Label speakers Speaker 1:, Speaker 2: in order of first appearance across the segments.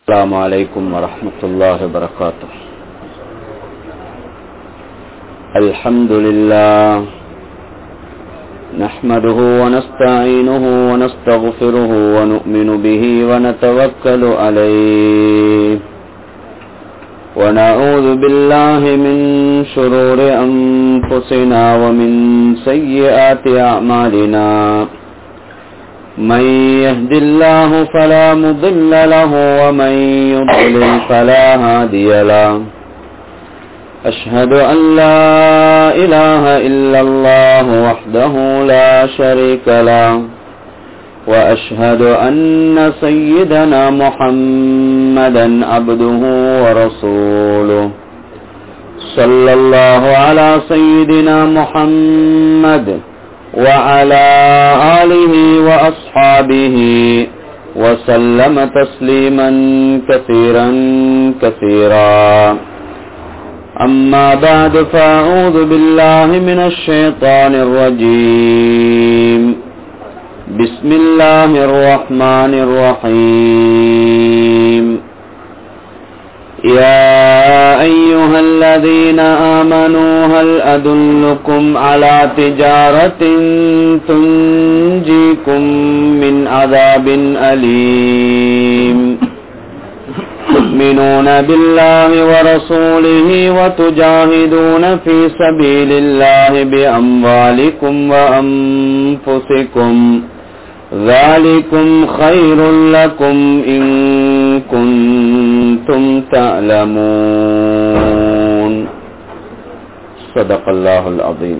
Speaker 1: السلام عليكم ورحمة الله وبركاته الحمد لله نحمده ونستعينه ونستغفره ونؤمن به ونتوكل عليه ونعوذ بالله من شرور أنفسنا ومن سيئات أعمالنا من يهد الله فلا مضل له ومن يضلل فلا هادي له أشهد أن لا إله إلا الله وحده لا شريك له وأشهد أن سيدنا محمدا عبده ورسوله صلى الله على سيدنا محمد وعلى آله وأصحابه وسلم تسليما كثيرا كثيرا أما بعد فأعوذ بالله من الشيطان الرجيم بسم الله الرحمن الرحيم يا أيها الذين آمنوا هل أدلكم على تجارة تنجيكم من عذاب أليم تؤمنون بالله ورسوله وتجاهدون في سبيل الله بأموالكم وأنفسكم ذلكم خير لكم إن كنتم تعلمون صدق الله العظيم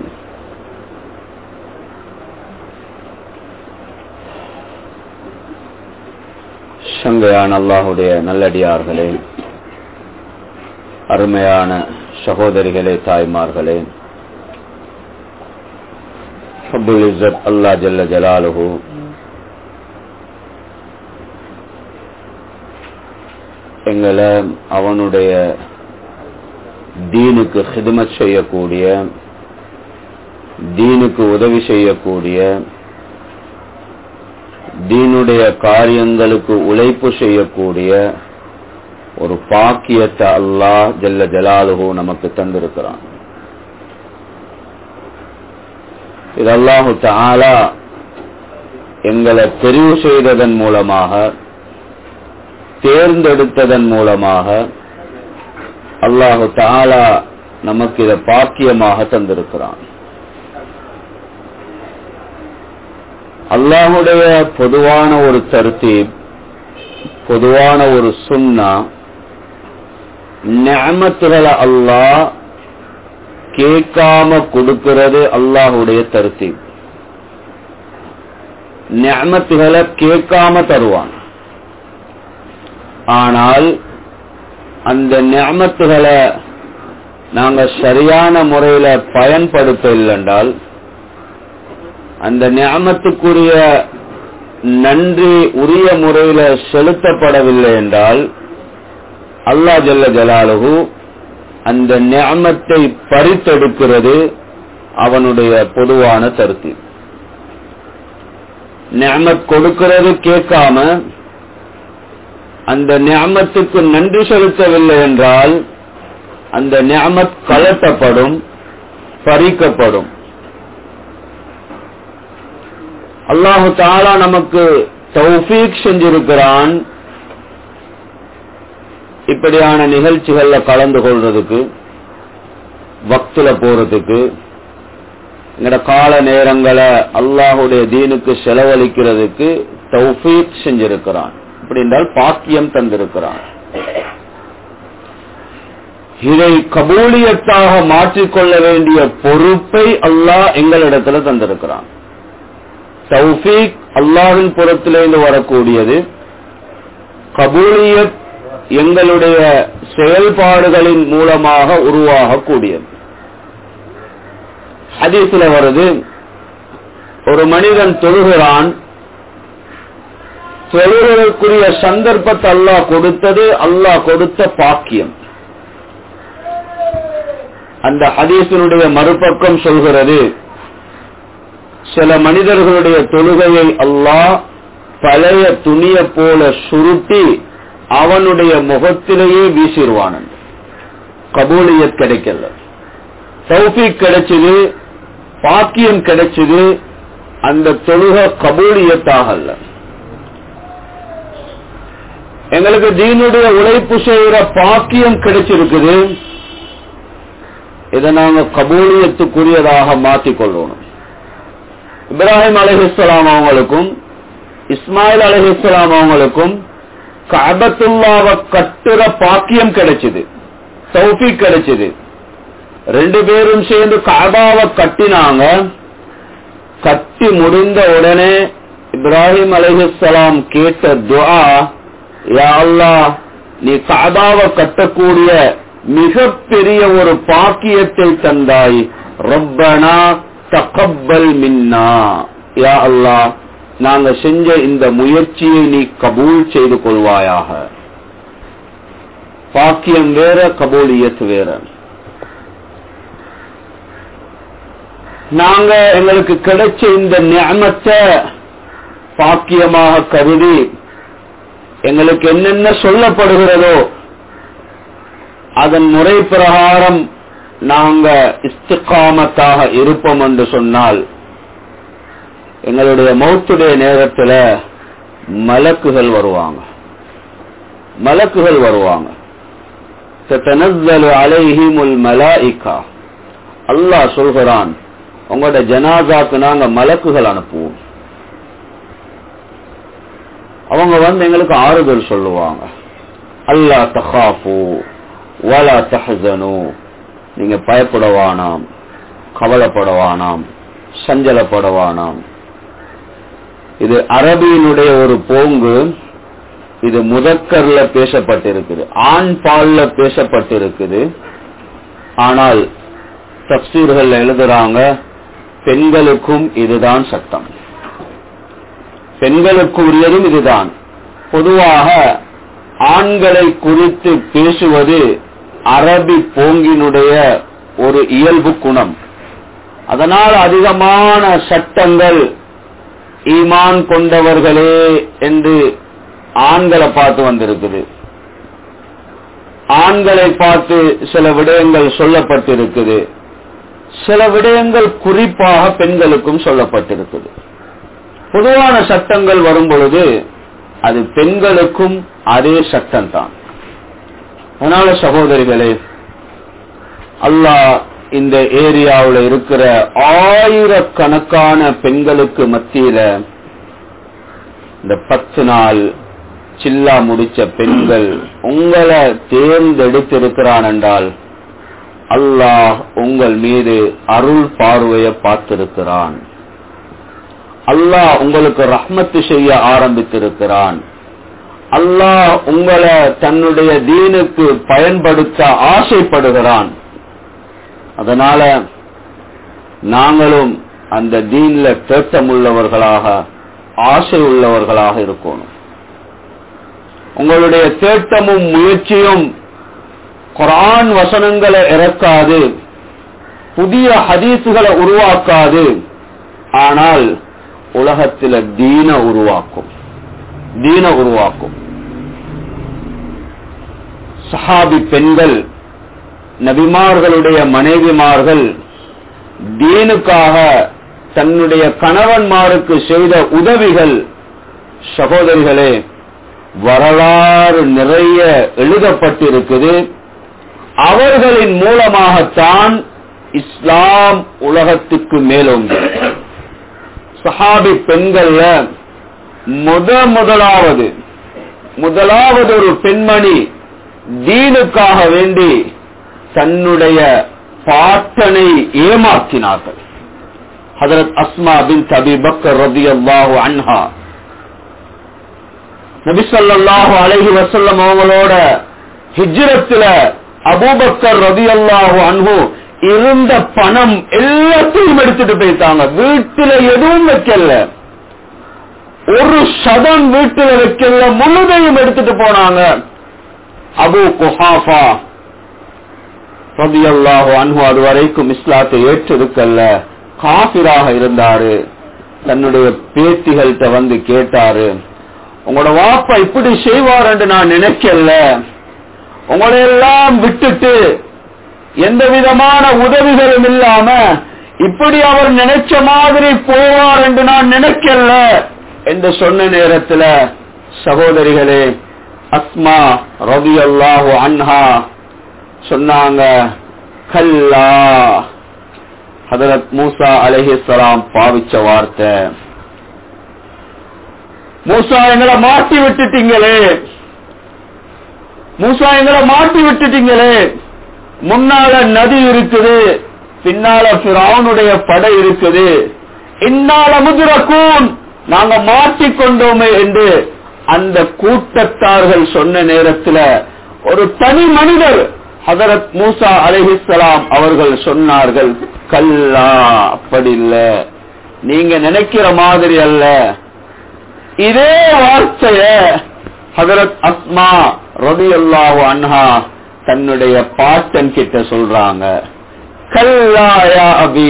Speaker 1: சங்கையான அல்லாஹுடைய நல்லடியார்களே அருமையான சகோதரிகளே தாய்மார்களே அபுல் இசத் அல்லா ஜல்ல ஜலாலுஹூ எங்களை அவனுடைய தீனுக்கு ஹிதமத் செய்யக்கூடிய தீனுக்கு உதவி செய்யக்கூடிய தீனுடைய காரியங்களுக்கு உழைப்பு செய்யக்கூடிய ஒரு பாக்கியத்தை அல்லாஹ் ஜல்ல ஜலாலுகு நமக்கு தந்திருக்கிறான் இது அல்லாஹு தாலா எங்களை தெரிவு செய்ததன் மூலமாக தேர்ந்தெடுத்ததன் மூலமாக அல்லாஹு தாலா நமக்கு இதை பாக்கியமாக தந்திருக்கிறான் அல்லாஹுடைய பொதுவான ஒரு தருத்தீப் பொதுவான ஒரு சுண்ணா நியமத்துகளை அல்லாஹ் கேட்காம கொடுக்கிறது அல்லாஹுடைய தருத்தீப் நியமத்துகளை கேட்காம தருவான் ஆனால் அந்த நியமத்துகளை நாங்க சரியான முறையில பயன்படுத்த இல்லைன்றால் அந்த நியமத்துக்குரிய நன்றி உரிய முறையில செலுத்தப்படவில்லை என்றால் அல்லா ஜல்ல ஜலாலுகு அந்த நியமத்தை பறித்தெடுக்கிறது அவனுடைய பொதுவான கருத்து நியமத் கொடுக்கிறது கேட்காம அந்த நியமத்துக்கு நன்றி செலுத்தவில்லை என்றால் அந்த நியமத் கலட்டப்படும் பறிக்கப்படும் அல்லாஹு தாலா நமக்கு தௌஃபீக் செஞ்சிருக்கிறான் இப்படியான நிகழ்ச்சிகள்ல கலந்து கொள்றதுக்கு வக்துல போறதுக்கு எங்கட கால நேரங்களை அல்லாஹுடைய தீனுக்கு செலவழிக்கிறதுக்கு தௌஃபீக் செஞ்சிருக்கிறான் அப்படி என்றால் பாக்கியம் தந்திருக்கிறான் இதை கபூலியத்தாக மாற்றிக்கொள்ள வேண்டிய பொறுப்பை அல்லாஹ் எங்களிடத்துல தந்திருக்கிறான் தௌஃபீக் அல்லாவின் புறத்திலிருந்து வரக்கூடியது கபூலியத் எங்களுடைய செயல்பாடுகளின் மூலமாக உருவாகக்கூடியது ஹதீஸ்ல வருது ஒரு மனிதன் தொழுகிறான் தொழுவதற்குரிய சந்தர்ப்பத்தை அல்லாஹ் கொடுத்தது அல்லாஹ் கொடுத்த பாக்கியம் அந்த ஹதீஸினுடைய மறுபக்கம் சொல்கிறது சில மனிதர்களுடைய தொழுகையை அல்லாஹ் பழைய துணியை போல சுருட்டி அவனுடைய முகத்திலேயே வீசிடுவான் கபூலியத் கிடைக்கல தௌஃபீக் கிடைச்சது பாக்கியம் கிடைச்சது அந்த தொழுக கபூலியத்தாகல எங்களுக்கு தீனுடைய உழைப்பு செய்கிற பாக்கியம் கிடைச்சிருக்குது இதை நாங்க கபூலியத்துக்குரியதாக மாற்றிக் கொள்ளணும் இப்ராஹிம் அலஹிஸ்லாம் அவங்களுக்கும் இஸ்மாயில் அலஹிஸ்லாம் அவங்களுக்கும் கபத்துல்லாவை கட்டுற பாக்கியம் கிடைச்சது சௌஃபி கிடைச்சது ரெண்டு பேரும் சேர்ந்து காபாவை கட்டினாங்க கட்டி முடிந்த உடனே இப்ராஹிம் அலஹிஸ்லாம் கேட்ட துவா யா அல்லாஹ் நீ காபாவை கட்டக்கூடிய மிகப்பெரிய ஒரு பாக்கியத்தை தந்தாய் ரப்பனா தகப்பல் மின்னா யா அல்லாஹ் நாங்க செஞ்ச இந்த முயற்சியை நீ கபூல் செய்து கொள்வாயாக பாக்கியம் வேற கபூலியத் வேற நாங்க எங்களுக்கு கிடைச்ச இந்த ஞானத்தை பாக்கியமாக கருதி எங்களுக்கு என்னென்ன சொல்லப்படுகிறதோ அதன் முறை பிரகாரம் நாங்க இஸ்திகாமத்தாக இருப்போம் என்று சொன்னால் எங்களுடைய மௌத்துடைய நேரத்துல மலக்குகள் வருவாங்க மலக்குகள் வருவாங்க அலைஹிமுல் மலாயிகா அல்லாஹ் சொல்கிறான் உங்களோட ஜனாசாக்கு நாங்க மலக்குகள் அனுப்புவோம் அவங்க வந்து எங்களுக்கு ஆறுதல் சொல்லுவாங்க அல்லா தஹாஃபு வலா தஹனு நீங்க பயப்படவானாம் கவலைப்படவானாம் சஞ்சலப்படவானாம் இது அரபியினுடைய ஒரு போங்கு இது முதக்கர்ல பேசப்பட்டிருக்குது ஆண் பால்ல பேசப்பட்டிருக்குது ஆனால் தப்சீர்கள் எழுதுறாங்க பெண்களுக்கும் இதுதான் சட்டம் பெண்களுக்கு உரியதும் இதுதான் பொதுவாக ஆண்களை குறித்து பேசுவது அரபி போங்கினுடைய ஒரு இயல்பு குணம் அதனால் அதிகமான சட்டங்கள் ஈமான் கொண்டவர்களே என்று ஆண்களை பார்த்து வந்திருக்குது ஆண்களை பார்த்து சில விடயங்கள் சொல்லப்பட்டிருக்குது சில விடயங்கள் குறிப்பாக பெண்களுக்கும் சொல்லப்பட்டிருக்குது பொதுவான சட்டங்கள் வரும் பொழுது அது பெண்களுக்கும் அதே சட்டம் தான் அதனால சகோதரிகளே அல்லாஹ் இந்த ஏரியாவில் இருக்கிற ஆயிரக்கணக்கான பெண்களுக்கு மத்தியில இந்த பத்து நாள் சில்லா முடிச்ச பெண்கள் உங்களை தேர்ந்தெடுத்திருக்கிறான் என்றால் அல்லாஹ் உங்கள் மீது அருள் பார்வையை பார்த்திருக்கிறான் அல்லாஹ் உங்களுக்கு ரஹ்மத்து செய்ய ஆரம்பித்திருக்கிறான் அல்லாஹ் உங்களை தன்னுடைய தீனுக்கு பயன்படுத்த ஆசைப்படுகிறான் அதனால நாங்களும் அந்த தீன்ல தேட்டம் உள்ளவர்களாக ஆசை உள்ளவர்களாக இருக்கணும் உங்களுடைய தேட்டமும் முயற்சியும் குரான் வசனங்களை இறக்காது புதிய ஹதீசுகளை உருவாக்காது ஆனால் உலகத்தில தீன உருவாக்கும் தீன உருவாக்கும் சஹாபி பெண்கள் நபிமார்களுடைய மனைவிமார்கள் தீனுக்காக தன்னுடைய கணவன்மாருக்கு செய்த உதவிகள் சகோதரிகளே வரலாறு நிறைய எழுதப்பட்டிருக்குது அவர்களின் மூலமாகத்தான் இஸ்லாம் உலகத்துக்கு மேலோங்கி சஹாபி பெண்கள்ல முத முதலாவது முதலாவது ஒரு பெண்மணி தீனுக்காக வேண்டி தன்னுடைய பாட்டனை ஏமாற்றினார்கள் ஹதரத் அஸ்மா பின் தபி பக்கர் ரபி அல்லாஹு அன்ஹா நபிசல்லாஹு அலஹி வசல்லம் அவங்களோட ஹிஜ்ரத்துல அபூபக்கர் ரபி அல்லாஹு அன்ஹு இருந்த பணம் எல்லாத்தையும் எடுத்துட்டு போயிட்டாங்க வீட்டுல எதுவும் வைக்கல ஒரு சதம் வீட்டுல வைக்கல முழுதையும் எடுத்துட்டு போனாங்க அபு குஹாஃபா ரபியல்லாஹு அன்ஹு அது வரைக்கும் இஸ்லாத்தை ஏற்றிருக்கல்ல காபிராக இருந்தாரு தன்னுடைய பேத்திகள்கிட்ட வந்து கேட்டாரு உங்களோட வாப்பா இப்படி செய்வார் என்று நான் நினைக்கல உங்களை எல்லாம் விட்டுட்டு எந்த விதமான உதவிகளும் இல்லாம இப்படி அவர் நினைச்ச மாதிரி போவார் என்று நான் நினைக்கல என்று சொன்ன நேரத்துல சகோதரிகளே அஸ்மா ரவி அல்லாஹு அன்ஹா சொன்னாங்க கல்லா ஹதரத் மூசா அலஹிஸ்லாம் பாவிச்ச வார்த்தை மூசா எங்களை மாட்டி விட்டுட்டீங்களே மூசா எங்களை மாட்டி விட்டுட்டீங்களே முன்னால நதி இருக்குது பின்னால பிராவுனுடைய படை இருக்குது இன்னால முதிரக்கூன் நாங்க மாட்டிக்கொண்டோமே என்று அந்த கூட்டத்தார்கள் சொன்ன நேரத்தில் ஒரு தனி மனிதர் ஹதரத் மூசா அலிஹிஸ்லாம் அவர்கள் சொன்னார்கள் கல்லா அப்படி இல்ல நீங்க நினைக்கிற மாதிரி அல்ல இதே வார்த்தைய ஹதரத் அஸ்மா ரபி அல்லாஹு அன்ஹா தன்னுடைய பாட்டன் கிட்ட சொல்றாங்க கல்லாயா அபி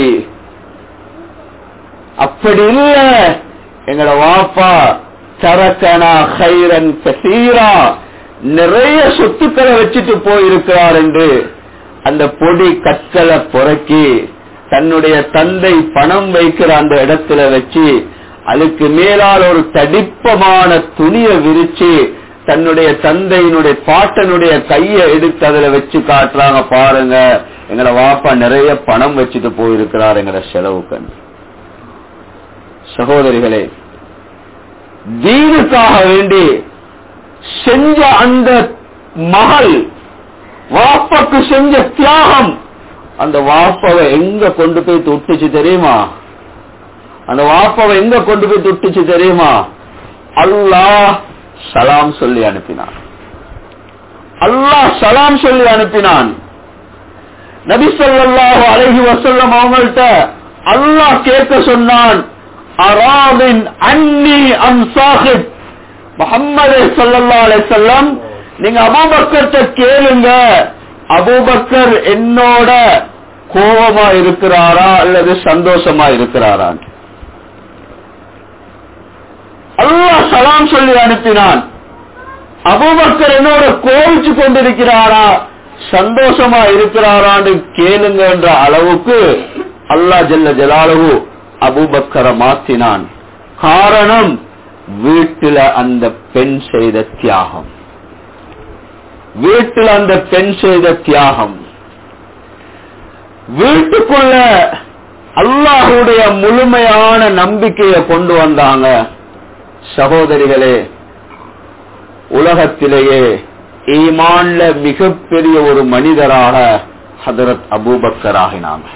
Speaker 1: அப்படி இல்ல எங்கட வாப்பா சரக்கனா ஹைரன் கசீரா நிறைய சொத்துக்களை வச்சுட்டு போயிருக்கிறார் என்று அந்த பொடி கற்களை புறக்கி தன்னுடைய தந்தை பணம் வைக்கிற அந்த இடத்துல வச்சு அதுக்கு மேலால் ஒரு தடிப்பமான துணியை விரிச்சு தன்னுடைய தந்தையினுடைய பாட்டனுடைய கையை எடுத்து அதுல வச்சு காட்டுறாங்க பாருங்க எங்கட வாப்பா நிறைய பணம் வச்சுட்டு போயிருக்கிறார் எங்கட செலவுக்கு சகோதரிகளே தீனுக்காக வேண்டி செஞ்ச அந்த மகள் வாப்பக்கு செஞ்ச தியாகம் அந்த வாப்பாவை எங்க கொண்டு போய் தொட்டுச்சு தெரியுமா அந்த வாப்பாவை எங்க கொண்டு போய் தொட்டுச்சு தெரியுமா அல்லாஹ் சலாம் சொல்லி அனுப்பினான் அல்லாஹ் சலாம் சொல்லி அனுப்பினான் நபி ஸல்லல்லாஹு அலைஹி வஸல்லம் அவங்கள்ட்ட அல்லாஹ் கேட்க சொன்னான் அராதின் அன்னி அம் சாஹிப் முகம்மது ஸல்லல்லாஹு அலைஹி வஸல்லம் நீங்க அபூபக்கர்ட்ட கேளுங்க அபூபக்கர் என்னோட கோபமா இருக்கிறாரா அல்லது சந்தோஷமா இருக்கிறாரா அல்லாஹ் சலாம் சொல்லி அனுப்பினான் அபூபக்கர் என்னோட கோவிச்சு கொண்டிருக்கிறாரா சந்தோஷமா இருக்கிறாரான்னு கேளுங்க என்ற அளவுக்கு அல்லா ஜல்ல ஜலாலு அபூபக்கரை மாத்தினான் காரணம் வீட்டுல அந்த பெண் செய்த தியாகம் வீட்டுல அந்த பெண் செய்த தியாகம் வீட்டுக்குள்ள அல்லாஹுடைய முழுமையான நம்பிக்கையை கொண்டு வந்தாங்க சகோதரிகளே உலகத்திலேயே ஈமான்ல மிகப்பெரிய ஒரு மனிதராக ஹதரத் அபூபக்கர் ஆகினாங்க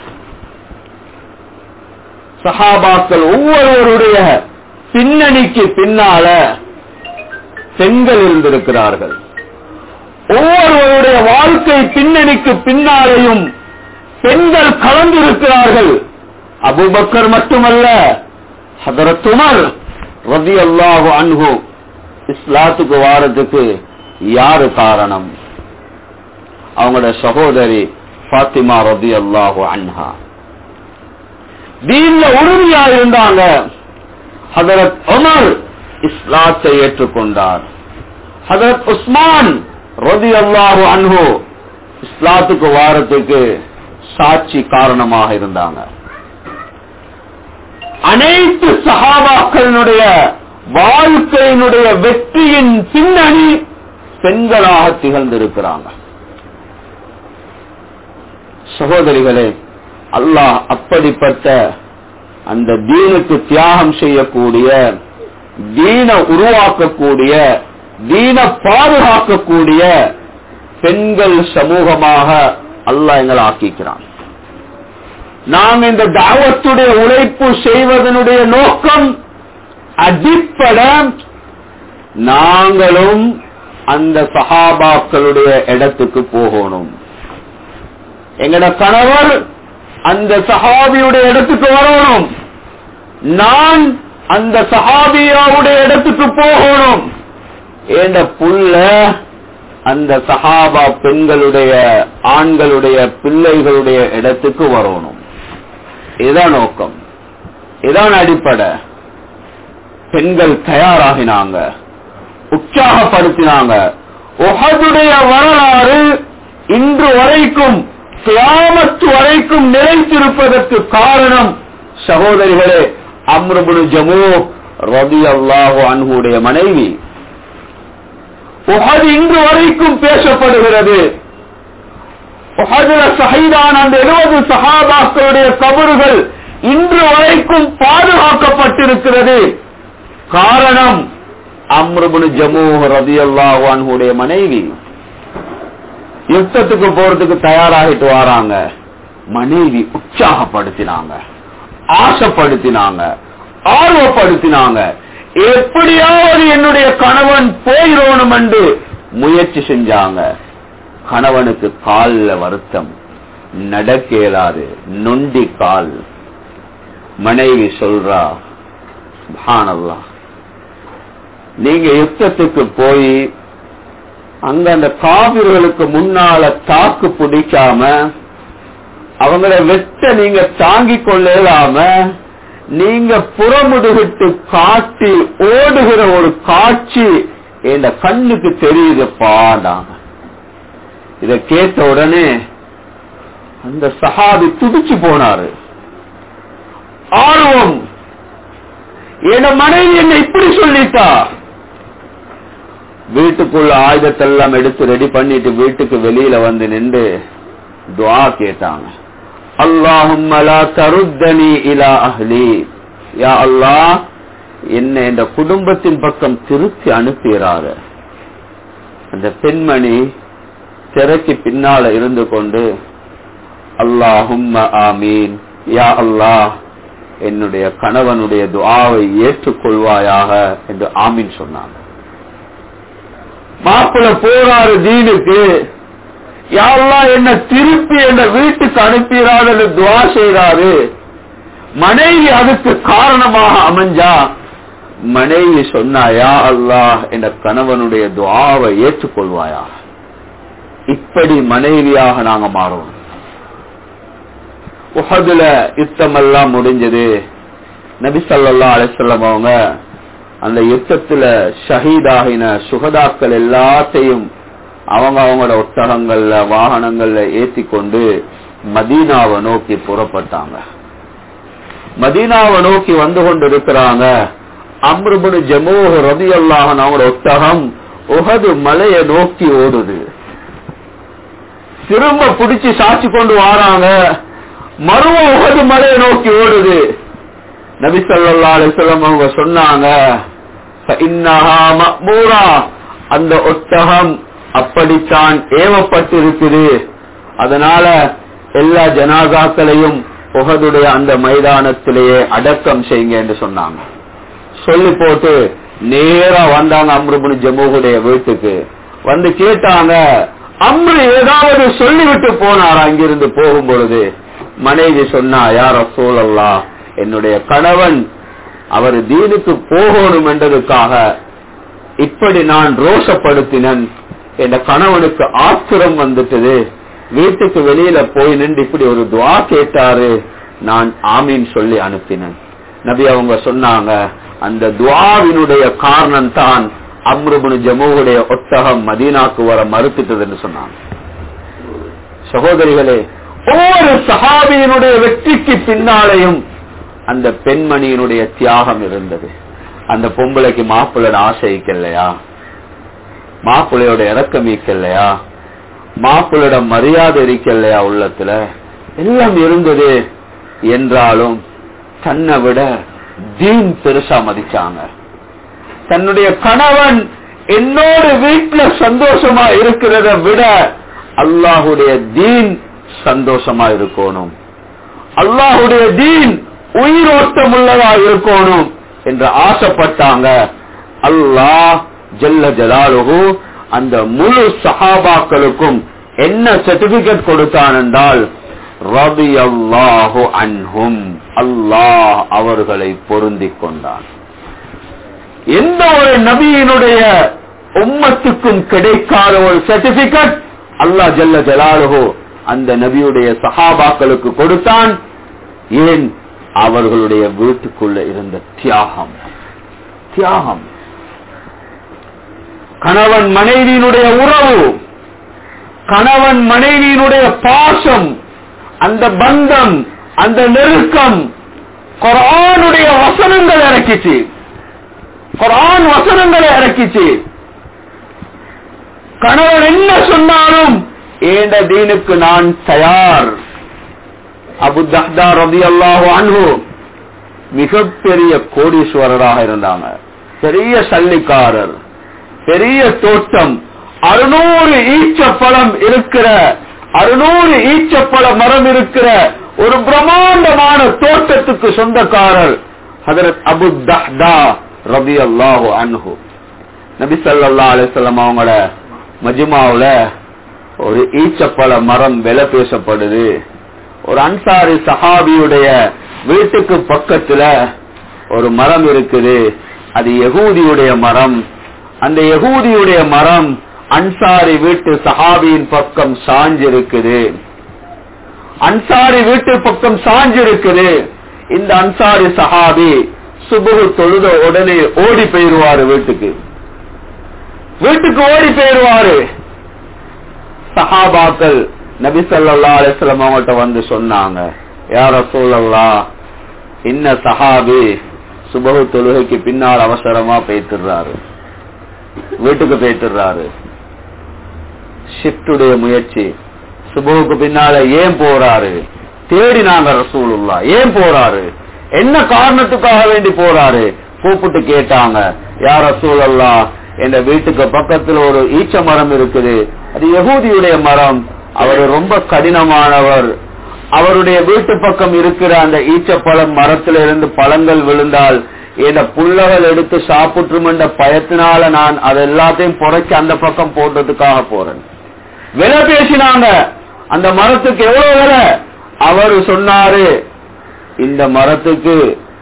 Speaker 1: சஹாபாக்கள் ஒவ்வொருவருடைய பின்னணிக்கு பின்னால பெண்கள் இருந்திருக்கிறார்கள் ஒவ்வொருவருடைய வாழ்க்கை பின்னணிக்கு பின்னாலேயும் பெண்கள் கலந்திருக்கிறார்கள் அபுபக்கர் மட்டுமல்ல ஹதரத் உமர் ரதி அல்லாஹு அன்ஹு இஸ்லாத்துக்கு வாரத்துக்கு யாரு காரணம் அவங்களோட சகோதரி பாத்திமா ரதி அல்லாஹு அன்ஹா தீன்ல உறுதியா இருந்தாங்க ஹதரத் உமர் இஸ்லாத்தை ஏற்றுக்கொண்டார் ஹதரத் உஸ்மான் ரதி அல்லாஹு அன்ஹு இஸ்லாத்துக்கு வாரத்துக்கு சாட்சி காரணமாக இருந்தாங்க அனைத்து சகாபாக்களினுடைய வாழ்க்கையினுடைய வெற்றியின் பின்னணி பெண்களாக திகழ்ந்திருக்கிறாங்க சகோதரிகளே அல்லாஹ் அப்படிப்பட்ட அந்த தீனுக்கு தியாகம் செய்யக்கூடிய தீன உருவாக்கக்கூடிய தீன பாதுகாக்கக்கூடிய பெண்கள் சமூகமாக அல்லாஹ் எங்களை ஆக்கிக்கிறான் நாம் இந்த தாவத்துடைய உழைப்பு செய்வதனுடைய நோக்கம் அடிப்பட நாங்களும் அந்த சஹாபாக்களுடைய இடத்துக்கு போகணும் எங்கட கணவர் அந்த சஹாபியுடைய இடத்துக்கு வரணும் நான் அந்த சஹாபியாவுடைய இடத்துக்கு போகணும் என்ற புள்ள அந்த சஹாபா பெண்களுடைய ஆண்களுடைய பிள்ளைகளுடைய இடத்துக்கு வரணும் இதுதான் நோக்கம் இதுதான் அடிப்படை பெண்கள் தயாராகினாங்க உற்சாகப்படுத்தினாங்க உஹதுடைய வரலாறு இன்று வரைக்கும் கியாமத்து வரைக்கும் நிலைத்திருப்பதற்கு காரணம் சகோதரிகளே அம்ருபுனு ஜமு ரபி அல்லாஹு அன்ஹுடைய மனைவி உஹது இன்று வரைக்கும் பேசப்படுகிறது உஹதுல சஹீதான அந்த எழுபது சஹாபாக்களுடைய கபறுகள் இன்று வரைக்கும் பாதுகாக்கப்பட்டிருக்கிறது காரணம் அம்ருபுனு ஜமு ரபி அல்லாஹு அன்ஹுடைய மனைவி யுத்தத்துக்கு போறதுக்கு தயாராகிட்டு வராங்க மனைவி உற்சாகப்படுத்தினாங்க ஆசைப்படுத்தினாங்க ஆர்வப்படுத்தினாங்க எப்படியாவது என்னுடைய கணவன் போயிடணும் என்று முயற்சி செஞ்சாங்க கணவனுக்கு கால்ல வருத்தம் நடக்க இயலாது நொண்டி கால் மனைவி சொல்றா சுப்ஹானல்லா நீங்க யுத்தத்துக்கு போய் அங்க அந்த காவிர்களுக்கு முன்னால தாக்கு பிடிக்காம அவங்கள வெட்ட நீங்க தாங்கிக் கொள்ளலாம நீங்க புறமுதுகிட்டு காட்டி ஓடுகிற ஒரு காட்சி என் கண்ணுக்கு தெரியுது பாடாங்க இத கேட்ட உடனே அந்த சஹாபி துடிச்சு போனாரு ஆர்வம் என் மனைவி என்ன இப்படி சொல்லிட்டா வீட்டுக்குள்ள ஆயுதத்தெல்லாம் எடுத்து ரெடி பண்ணிட்டு வீட்டுக்கு வெளியில வந்து நின்று துவா கேட்டாங்க அல்லாஹும் தருத்தனி இலா அஹ்லி யா அல்லாஹ் என்ன இந்த குடும்பத்தின் பக்கம் திருப்பி அனுப்பிறாரு அந்த பெண்மணி திரைக்கு பின்னால இருந்து கொண்டு அல்லாஹும் ஆமீன் யா அல்லாஹ் என்னுடைய கணவனுடைய துஆவை ஏற்றுக்கொள்வாயாக என்று ஆமீன் சொன்னாங்க மாப்பிள்ள போறாரு தீனுக்கு யாரெல்லாம் என்ன திருப்பி என்ன வீட்டுக்கு அனுப்பிறாரு துவா செய்யறாரு மனைவி அதுக்கு காரணமாக அமைஞ்சா மனைவி சொன்னாயா அல்லாஹ் என்ற கணவனுடைய துவாவை ஏற்றுக்கொள்வாயா இப்படி மனைவியாக நாங்க மாறுவோம் உஹதுல யுத்தமெல்லாம் முடிஞ்சது நபி சல்லா அலிசல்லம் அவங்க அந்த யுத்தத்துல ஷஹீதாகின சுகதாக்கள் எல்லாத்தையும் அவங்க அவங்களோட ஒட்டகங்கள்ல வாகனங்கள்ல ஏத்தி கொண்டு மதீனாவை நோக்கி புறப்பட்டாங்க மதீனாவை நோக்கி வந்து கொண்டு இருக்கிறாங்க அம்ருபுனு ஜமூஹ் ரதி அல்லாஹன் அவங்களோட ஒட்டகம் உகது மலையை நோக்கி ஓடுது திரும்ப பிடிச்சு சாட்சி கொண்டு வாராங்க மருவ உகது மலையை நோக்கி ஓடுது நபி சொல்லா அலிஸ்லாம் அவங்க சொன்னாங்க அந்த ஒட்டகம் அப்படித்தான் ஏவப்பட்டிருக்குது அதனால எல்லா ஜனாதாக்களையும் உகதுடைய அந்த மைதானத்திலேயே அடக்கம் செய்யுங்க என்று சொன்னாங்க சொல்லி போட்டு நேரா வந்தாங்க அம்ருபுனி ஜம்முடைய வீட்டுக்கு வந்து கேட்டாங்க அம்ரு ஏதாவது சொல்லிவிட்டு போனாரா அங்கிருந்து போகும் பொழுது மனைவி சொன்னா யார சூழல்லா என்னுடைய கணவன் அவர் தீனுக்கு போகணும் என்றதுக்காக இப்படி நான் ரோஷப்படுத்தினன் என் கணவனுக்கு ஆத்திரம் வந்துட்டது வீட்டுக்கு வெளியில போய் நின்று இப்படி ஒரு துவா கேட்டாரு நான் ஆமீன் சொல்லி அனுப்பினேன் நபி அவங்க சொன்னாங்க அந்த துவாவினுடைய காரணம் தான் அம்ருபுனு ஜம்முடைய ஒட்டகம் மதீனாக்கு வர மறுத்துட்டதுன்னு சொன்னாங்க சகோதரிகளே ஒவ்வொரு சஹாபியினுடைய வெற்றிக்கு பின்னாலேயும் அந்த பெண்மணியினுடைய தியாகம் இருந்தது அந்த பொம்பளைக்கு மாப்பிள்ளோட ஆசை இல்லையா மாப்பிள்ளையோட இறக்கம் இல்லையா மாப்பிள்ளோட மரியாதை இருக்கலையா உள்ளத்துல எல்லாம் இருந்தது என்றாலும் தன்னை விட தீன் பெருசா மதிச்சாங்க தன்னுடைய கணவன் என்னோட வீட்டுல சந்தோஷமா இருக்கிறத விட அல்லாஹுடைய தீன் சந்தோஷமா இருக்கணும் அல்லாஹுடைய தீன் உயிரோட்டம் உள்ளதா இருக்கணும் என்று ஆசைப்பட்டாங்க அல்லாஹ் ஜல்ல ஜலாலுகு அந்த முழு சஹாபாக்களுக்கும் என்ன சர்டிபிகேட் கொடுத்தான் என்றால் ரபி அல்லாஹு அன்ஹும் அல்லாஹ் அவர்களை பொருந்திக் கொண்டான் எந்த ஒரு நபியினுடைய உம்மத்துக்கும் கிடைக்காத ஒரு சர்டிபிகேட் அல்லாஹ் ஜல்ல ஜலாலுகு அந்த நபியுடைய சஹாபாக்களுக்கு கொடுத்தான் ஏன் அவர்களுடைய வீட்டுக்குள்ள இருந்த தியாகம் தியாகம் கணவன் மனைவியினுடைய உறவு கணவன் மனைவியினுடைய பாசம் அந்த பந்தம் அந்த நெருக்கம் குரானுடைய வசனங்கள் இறக்கிச்சு குரான் வசனங்களை இறக்கிச்சு கணவன் என்ன சொன்னாலும் ஏண்ட தீனுக்கு நான் தயார் அபு தஹ்தா ரபி அல்லாஹு அன்ஹு மிகப்பெரிய கோடீஸ்வரராக இருந்தாங்க பெரிய சல்லிக்காரர் பெரிய தோட்டம் அறுநூறு ஈச்சப்பழம் இருக்கிற அறுநூறு ஈச்சப்பழ மரம் இருக்கிற ஒரு பிரம்மாண்டமான தோட்டத்துக்கு சொந்தக்காரர் ஹதரத் அபு தஹ்தா ரபி அல்லாஹு அன்ஹு நபி சல்லா அலிசல்லாம் அவங்களோட மஜ்மாவுல ஒரு ஈச்சப்பழ மரம் விலை பேசப்படுது ஒரு அன்சாரி சஹாபியுடைய வீட்டுக்கு பக்கத்துல ஒரு மரம் இருக்குது அது யகூதியுடைய மரம் அந்த யகூதியுடைய மரம் அன்சாரி வீட்டு சஹாபியின் பக்கம் சாஞ்சிருக்குது அன்சாரி வீட்டு பக்கம் சாஞ்சிருக்குது இந்த அன்சாரி சஹாபி சுபுகு தொழுத உடனே ஓடி போயிருவாரு வீட்டுக்கு வீட்டுக்கு ஓடி போயிருவாரு சஹாபாக்கள் நபி ஸல்லல்லாஹு அலைஹி வஸல்லம் அவங்கள்ட்ட வந்து சொன்னாங்க யா ரசூலல்லாஹ் இன்ன சஹாபி சுபஹு தொழுகைக்கு பின்னால் அவசரமா பேத்துறாரு வீட்டுக்கு பேத்துறாரு ஷிஃப்டுடைய முயற்சி சுபுவுக்கு பின்னால ஏன் போறாரு தேடினாங்க ரசூலுல்லா ஏன் போறாரு என்ன காரணத்துக்காக வேண்டி போறாரு கூப்பிட்டு கேட்டாங்க யார் ரசூலல்லா என் வீட்டுக்கு பக்கத்துல ஒரு ஈச்ச மரம் இருக்குது அது யகூதியுடைய மரம் அவர் ரொம்ப கடினமானவர் அவருடைய வீட்டு பக்கம் இருக்கிற அந்த ஈச்சப்பழம் மரத்துல இருந்து பழங்கள் விழுந்தால் என் புள்ளகள் எடுத்து சாப்பிட்டுரும் என்ற பயத்தினால நான் அது எல்லாத்தையும் புறைச்சு அந்த பக்கம் போடுறதுக்காக போறேன் விலை பேசினாங்க அந்த மரத்துக்கு எவ்வளவு விலை அவரு சொன்னாரு இந்த மரத்துக்கு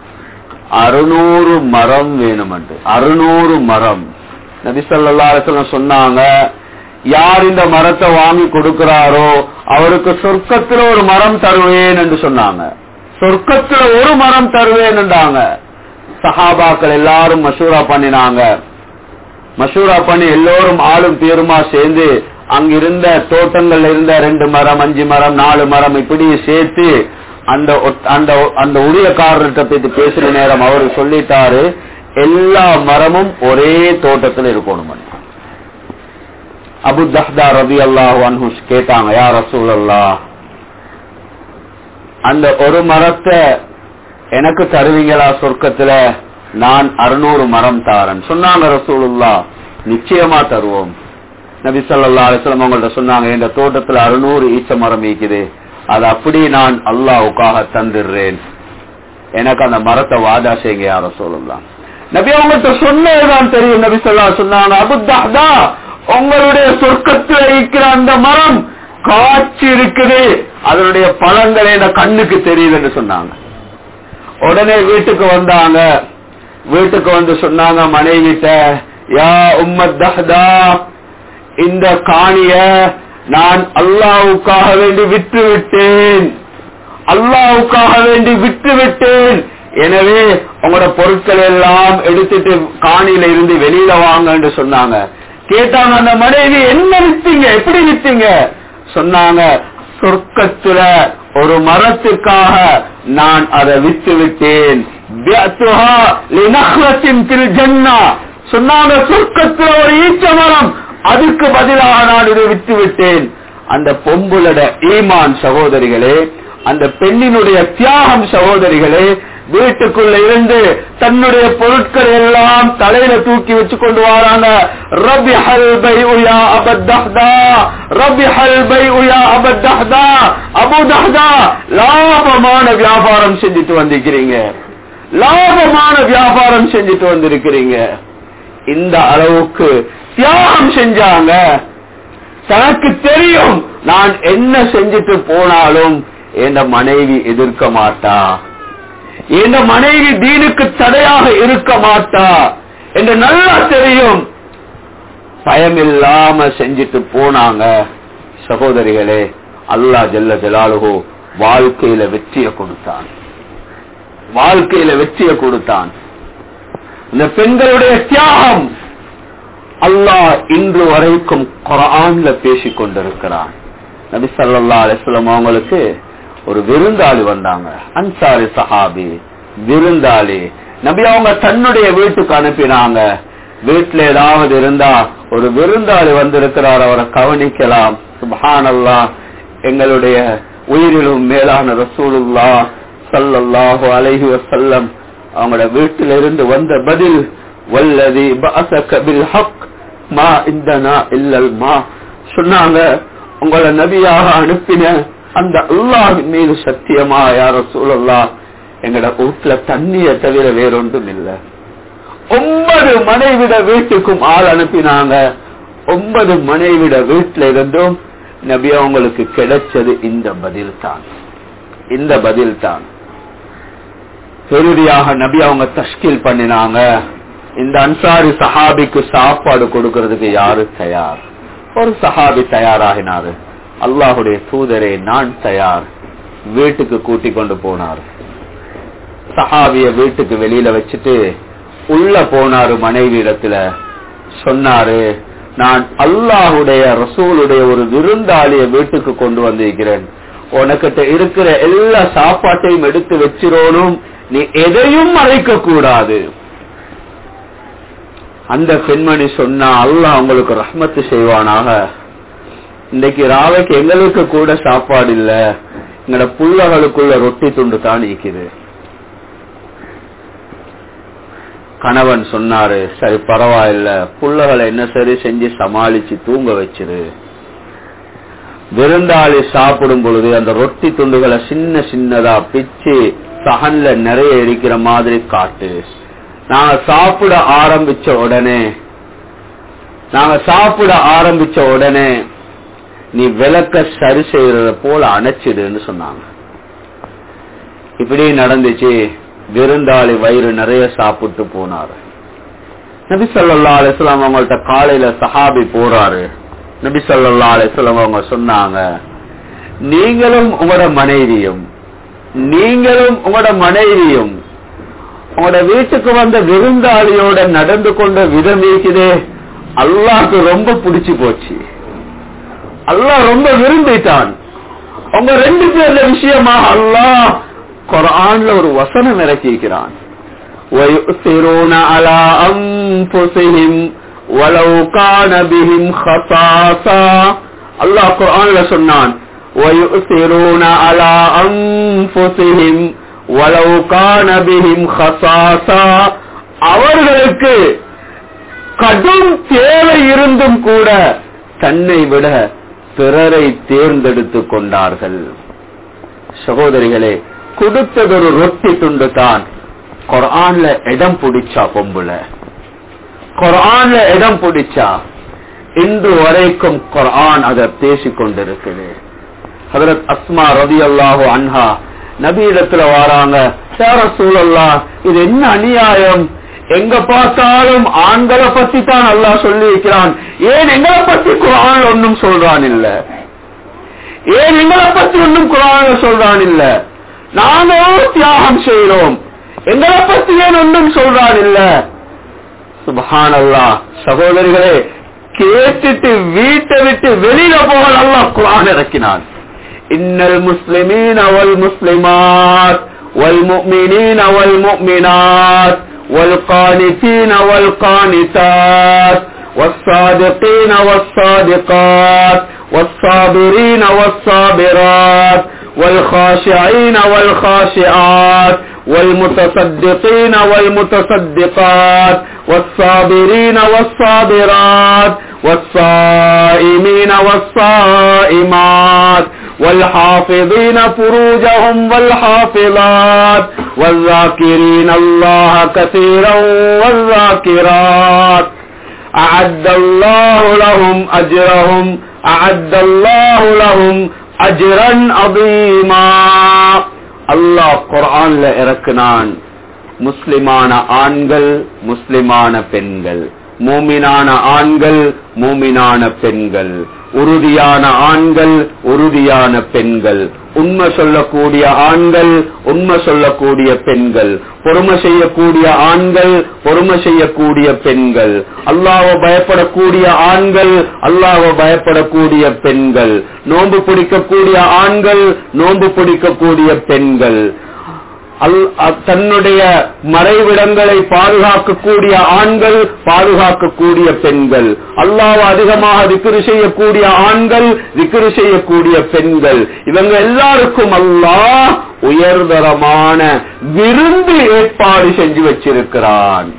Speaker 1: அறுநூறு மரம் வேணுமென்று அறுநூறு மரம் நபிசல்லா சொன்னாங்க யார் இந்த மரத்தை வாங்கி கொடுக்கிறாரோ அவருக்கு சொர்க்கத்துல ஒரு மரம் தருவேன் என்று சொன்னாங்க சொர்க்கத்துல ஒரு மரம் தருவேன் என்றாங்க சஹாபாக்கள் எல்லாரும் மசூரா பண்ணினாங்க மசூரா பண்ணி எல்லோரும் ஆளும் பேருமா சேர்ந்து அங்கிருந்த தோட்டங்கள்ல இருந்த ரெண்டு மரம் அஞ்சு மரம் நாலு மரம் இப்படி சேர்த்து அந்த ஒட்- அந்த அந்த உரியக்காரர்கிட்ட போயிட்டு பேசுற நேரம் அவரு சொல்லிட்டாரு எல்லா மரமும் ஒரே தோட்டத்துல இருக்கணும் அபு தஹ்தா ரபி அல்லாஹ் அன்ஹு கேட்டாங்க யார் ரசூல் அந்த ஒரு மரத்தை எனக்கு தருவீங்களா சொர்க்கத்துல நான் அறுநூறு மரம் தாரன் சொன்னாங்க ரசூலுல்லா நிச்சயமா தருவோம் நபி ஸல்லல்லாஹு அலைஹி வஸல்லம் அவங்கள்ட்ட சொன்னாங்க இந்த தோட்டத்துல அறுநூறு ஈச்ச மரம் இருக்குது அது அப்படி நான் அல்லாஹ்வுக்காக தந்துடுறேன் எனக்கு அந்த மரத்தை வாதா செய்யுங்க யார சொல்லலாம் நபி அவங்கள்ட்ட சொன்னதுதான் தெரியும் நபி சொல்லா சொன்னாங்க அபுத்தா உங்களுடைய சொர்க்கத்தில் இருக்கிற அந்த மரம் காட்சி இருக்குது அதனுடைய பழங்கள் என் கண்ணுக்கு தெரியுது என்று சொன்னாங்க உடனே வீட்டுக்கு வந்தாங்க வீட்டுக்கு வந்து சொன்னாங்க மனைவிட்ட யா உம்மத் தஹ்தா இந்த காணிய நான் அல்லாவுக்காக வேண்டி விற்று விட்டேன் அல்லாவுக்காக வேண்டி விற்று விட்டேன் எனவே உங்களோட பொருட்கள் எல்லாம் எடுத்துட்டு காணியில இருந்து வெளியில வாங்க என்று சொன்னாங்க கேட்டாங்க அந்த மனைவி என்ன வித்தீங்க எப்படி வித்தீங்க சொன்னாங்க சொர்க்கத்துல ஒரு மரத்துக்காக நான் அதை வித்து விட்டேன் பிஅத்துஹா லிநஹ்லத்தின் ஃபில் ஜன்னா. சொன்னாங்க சொர்க்கத்துல ஒரு ஈச்ச மரம் அதுக்கு பதிலாக நான் இதை விட்டு விட்டேன் அந்த பொம்புலட ஈமான் சகோதரிகளே அந்த பெண்ணினுடைய தியாகம் சகோதரிகளே வீட்டுக்குள்ள இருந்து தன்னுடைய பொருட்கள் எல்லாம் தலையில தூக்கி வச்சு கொண்டு வராங்க ரபி ஹல் பை உயா அபத்தஹ்தா ரபி ஹல் பை உயா அபத்தஹ்தா அபுதஹ்தா லாபமான வியாபாரம் செஞ்சுட்டு வந்திருக்கிறீங்க லாபமான வியாபாரம் செஞ்சுட்டு வந்திருக்கிறீங்க இந்த அளவுக்கு தியாகம் செஞ்சாங்க தனக்கு தெரியும் நான் என்ன செஞ்சுட்டு போனாலும் என் மனைவி எதிர்க்க மாட்டா என் மனைவி தீனுக்கு தடையாக இருக்க மாட்டா என்று நல்லா தெரியும் பயமில்லாம செஞ்சுட்டு போனாங்க சகோதரிகளே அல்லாஹ் ஜல்ல ஜலாலுஹு வாழ்க்கையில வெற்றியை கொடுத்தான் வாழ்க்கையில வெற்றியை கொடுத்தான் இந்த பெண்களுடைய தியாகம் அல்லாஹ் இன்று வரைக்கும் குரான்ல பேசிக் கொண்டிருக்கிறான் நபி சல்லா அலிஸ்லாம் அவங்களுக்கு ஒரு விருந்தாளி வந்தாங்க அன்சாரி சஹாபி விருந்தாளி நபி அவங்க தன்னுடைய வீட்டுக்கு அனுப்பினாங்க வீட்டுல ஏதாவது இருந்தா ஒரு விருந்தாளி வந்திருக்கிறார் அவரை கவனிக்கலாம் சுபஹானல்லா எங்களுடைய உயிரிலும் மேலான ரசூலுல்லா சல்லல்லாஹு அலைஹி வசல்லம் அவங்களோட வீட்டிலிருந்து வந்த பதில் வல்லதி பஅஸக பில் ஹக் மா இந்தனா இல்லல் மா சொன்னாங்க உங்களை நபியாக அனுப்பின அந்த அல்லாஹின் மீது சத்தியமா யார சூழல்லா எங்கட வீட்டுல தண்ணிய தவிர வேறொன்றும் இல்லை ஒன்பது மனைவிட வீட்டுக்கும் ஆள் அனுப்பினாங்க ஒன்பது மனைவிட வீட்டுல இருந்தும் நபி அவங்களுக்கு கிடைச்சது இந்த பதில் தான் இந்த பதில் தான் இறுதியாக நபி அவங்க தஷ்கில் பண்ணினாங்க இந்த அன்சாரி சஹாபிக்கு சாப்பாடு கொடுக்கறதுக்கு யாரு தயார் ஒரு சஹாபி தயாராகினாரு அல்லாஹுடைய தூதரே நான் தயார் வீட்டுக்கு கூட்டி கொண்டு போனார் சஹாபிய வீட்டுக்கு வெளியில வச்சுட்டு உள்ள போனாரு மனைவி இடத்துல சொன்னாரு நான் அல்லாஹுடைய ரசூலுடைய ஒரு விருந்தாளிய வீட்டுக்கு கொண்டு வந்திருக்கிறேன் உனக்கிட்ட இருக்கிற எல்லா சாப்பாட்டையும் எடுத்து வச்சிரோனும் நீ எதையும் மறைக்க கூடாது அந்த பெண்மணி சொன்னா அல்லாஹ் உங்களுக்கு ரஹ்மத்து செய்வானாக இன்னைக்கு ராவைக்கு எங்களுக்கு கூட சாப்பாடு இல்ல எங்கட புள்ளகளுக்குள்ள ரொட்டி துண்டு தான் இருக்குது கணவன் சொன்னாரு சரி பரவாயில்ல புள்ளகளை என்ன சரி செஞ்சு சமாளிச்சு தூங்க வச்சிரு விருந்தாளி சாப்பிடும் பொழுது அந்த ரொட்டி துண்டுகளை சின்ன சின்னதா பிச்சு சகன்ல நிறைய இருக்கிற மாதிரி காட்டு நாங்க சாப்பிட ஆரம்பிச்ச உடனே நாங்க சாப்பிட ஆரம்பிச்ச உடனே நீ விளக்க சரி செய்யறத போல அணைச்சிடுன்னு சொன்னாங்க இப்படி நடந்துச்சு விருந்தாளி வயிறு நிறைய சாப்பிட்டு போனாரு நபி சொல்லா அலிஸ்லாம் அவங்கள்ட்ட காலையில சஹாபி போறாரு நபி சொல்லா அலிஸ்லாம் அவங்க சொன்னாங்க நீங்களும் உங்களோட மனைவியும் நீங்களும் உங்களோட மனைவியும் உங்களோட வீட்டுக்கு வந்த விருந்தாளியோட நடந்து கொண்ட விதம் இருக்குதே அல்லாஹ்க்கு ரொம்ப பிடிச்சு போச்சு அல்லாஹ் ரொம்ப விரும்பிட்டான் உங்க ரெண்டு பேர்ல விஷயமா அல்லாஹ் குரான்ல ஒரு வசனம் இறக்கிக்கிறான் وَيُؤْثِرُونَ عَلَى أَنفُسِهِمْ وَلَوْ كَانَ بِهِمْ خَصَاصَةٌ அல்லாஹ் குர்ஆன்ல சொன்னான் وَيُؤْثِرُونَ عَلى أَنفُسِهِمْ وَلَوْ كَانَ بِهِمْ خَصَاصَةٌ அவர்களுக்கு கடும் தேவை இருந்தும் கூட தன்னை விட பிறரை தேர்ந்தெடுத்துக் கொண்டார்கள் சகோதரிகளே கொடுத்ததொரு ரொட்டி துண்டு தான் குரான்ல இடம் பிடிச்சா பொம்புல குரான்ல இடம் பிடிச்சா இன்று வரைக்கும் குரான் அதை பேசிக் கொண்டிருக்குது ஹதரத் அஸ்மா ரதி அல்லாஹு அன்ஹா நபியிடத்துல வாராங்க சேர சூழல்லா இது என்ன அநியாயம் எங்க பார்த்தாலும் ஆண்களை பத்தி தான் அல்லா சொல்லி இருக்கிறான் ஏன் எங்களை பத்தி குரான் ஒன்னும் சொல்றான் இல்ல ஏன் எங்களை பத்தி ஒன்னும் குரான் சொல்றான் இல்ல நாங்களும் தியாகம் செய்யறோம் எங்களை பத்தி ஏன் ஒன்றும் சொல்றான் இல்ல சுபஹான் அல்லா சகோதரிகளே கேட்டுட்டு வீட்டை விட்டு வெளியில போக நல்லா குரான் இறக்கினான் இன்னல் முஸ்லிமீன் அவல் முஸ்லிமாத் والمؤمنين والمؤمنات والقانتين والقانتات والصادقين والصادقات والصابرين والصابرات والخاشعين والخاشعات والمتصدقين والمتصدقات والصابرين والصابرات والصائمين والصائمات والحافظين فروجهم والحافظات والذاكرين الله كثيرا والذاكرات أعد الله لهم أجرهم أعد الله لهم أجرا عظيما அல்லாஹ் குரான்ல இறக்குனான் முஸ்லிமான ஆண்கள் முஸ்லிமான பெண்கள் மூமினான ஆண்கள் மூமினான பெண்கள் உறுதியான ஆண்கள் உறுதியான பெண்கள் உண்மை சொல்லக்கூடிய ஆண்கள் உண்மை சொல்லக்கூடிய பெண்கள் பொறுமை செய்யக்கூடிய ஆண்கள் பொறுமை செய்யக்கூடிய பெண்கள் அல்லாஹ்வை பயப்படக்கூடிய ஆண்கள் அல்லாஹ்வை பயப்படக்கூடிய பெண்கள் நோன்பு பிடிக்கக்கூடிய ஆண்கள் நோன்பு பிடிக்கக்கூடிய பெண்கள் அல்- அ- தன்னுடைய மறைவிடங்களை பாதுகாக்கக்கூடிய ஆண்கள் பாதுகாக்கக்கூடிய பெண்கள் அல்லாஹ் அதிகமாக திக்ரு செய்யக்கூடிய ஆண்கள் திக்ரு செய்யக்கூடிய பெண்கள் இவங்க எல்லாருக்கும் அல்லாஹ் உயர்தரமான விருந்து ஏற்பாடு செஞ்சு வச்சிருக்கிறான்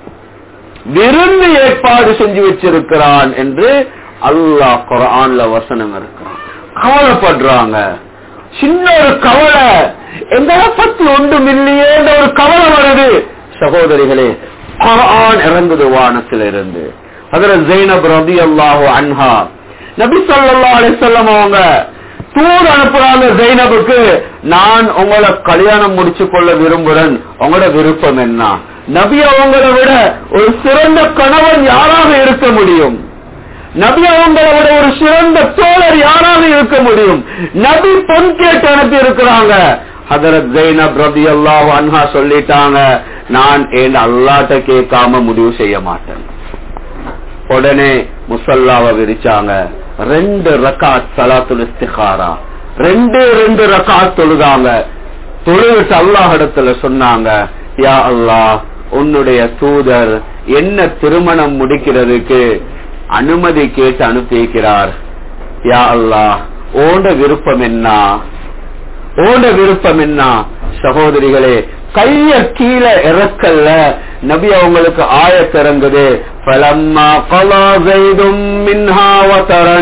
Speaker 1: விருந்து ஏற்பாடு செஞ்சு வச்சிருக்கிறான் என்று அல்லாஹ் குர்ஆன்ல வசனம் இருக்கிறான் கவலைப்படுறாங்க சின்ன ஒரு கவலை எங்களை பத்தி ஒன்றும் இல்லையேன்ற ஒரு கவலை வருது சகோதரிகளே குர்ஆன் இறங்குது வானத்தில் இருந்து அதுல ஜெய்னப் ரதி அல்லாஹு அன்ஹா நபி ஸல்லல்லாஹு அலைஹி வஸல்லம் அவங்க தூர் அனுப்புறாங்க ஜெய்னபுக்கு நான் உங்களை கல்யாணம் முடிச்சு கொள்ள விரும்புறேன் உங்களோட விருப்பம் என்ன நபி அவங்களை விட ஒரு சிறந்த கணவன் யாராக இருக்க முடியும் நபி அவங்களை விட ஒரு சிறந்த தோழர் யாராக இருக்க முடியும் நபி பொன் கேட்டு அனுப்பி இருக்கிறாங்க ஹதரத் ஜெய்னப் ரபி அல்லாஹ் அன்ஹா சொல்லிட்டாங்க நான் என் அல்லாட்ட கேட்காம முடிவு செய்ய மாட்டேன் உடனே முசல்லாவை விரிச்சாங்க ரெண்டு ரக்காத் சலாத்துல் இஸ்திகாரா ரெண்டு ரெண்டு ரக்காத் தொழுதாங்க தொழுவிட்டு அல்லாஹ் இடத்துல சொன்னாங்க யா அல்லாஹ் உன்னுடைய தூதர் என்ன திருமணம் முடிக்கிறதுக்கு அனுமதி கேட்டு அனுப்பியிருக்கிறார் யா அல்லாஹ் ஓண்ட விருப்பம் என்ன ஓட விருப்பம் என்ன சகோதரிகளே கைய கீழே இறக்கல்ல நபி அவங்களுக்கு ஆயத்திறங்குது فَلَمَّا قَضَى زَيْدٌ مِنْهَا وَتَرًا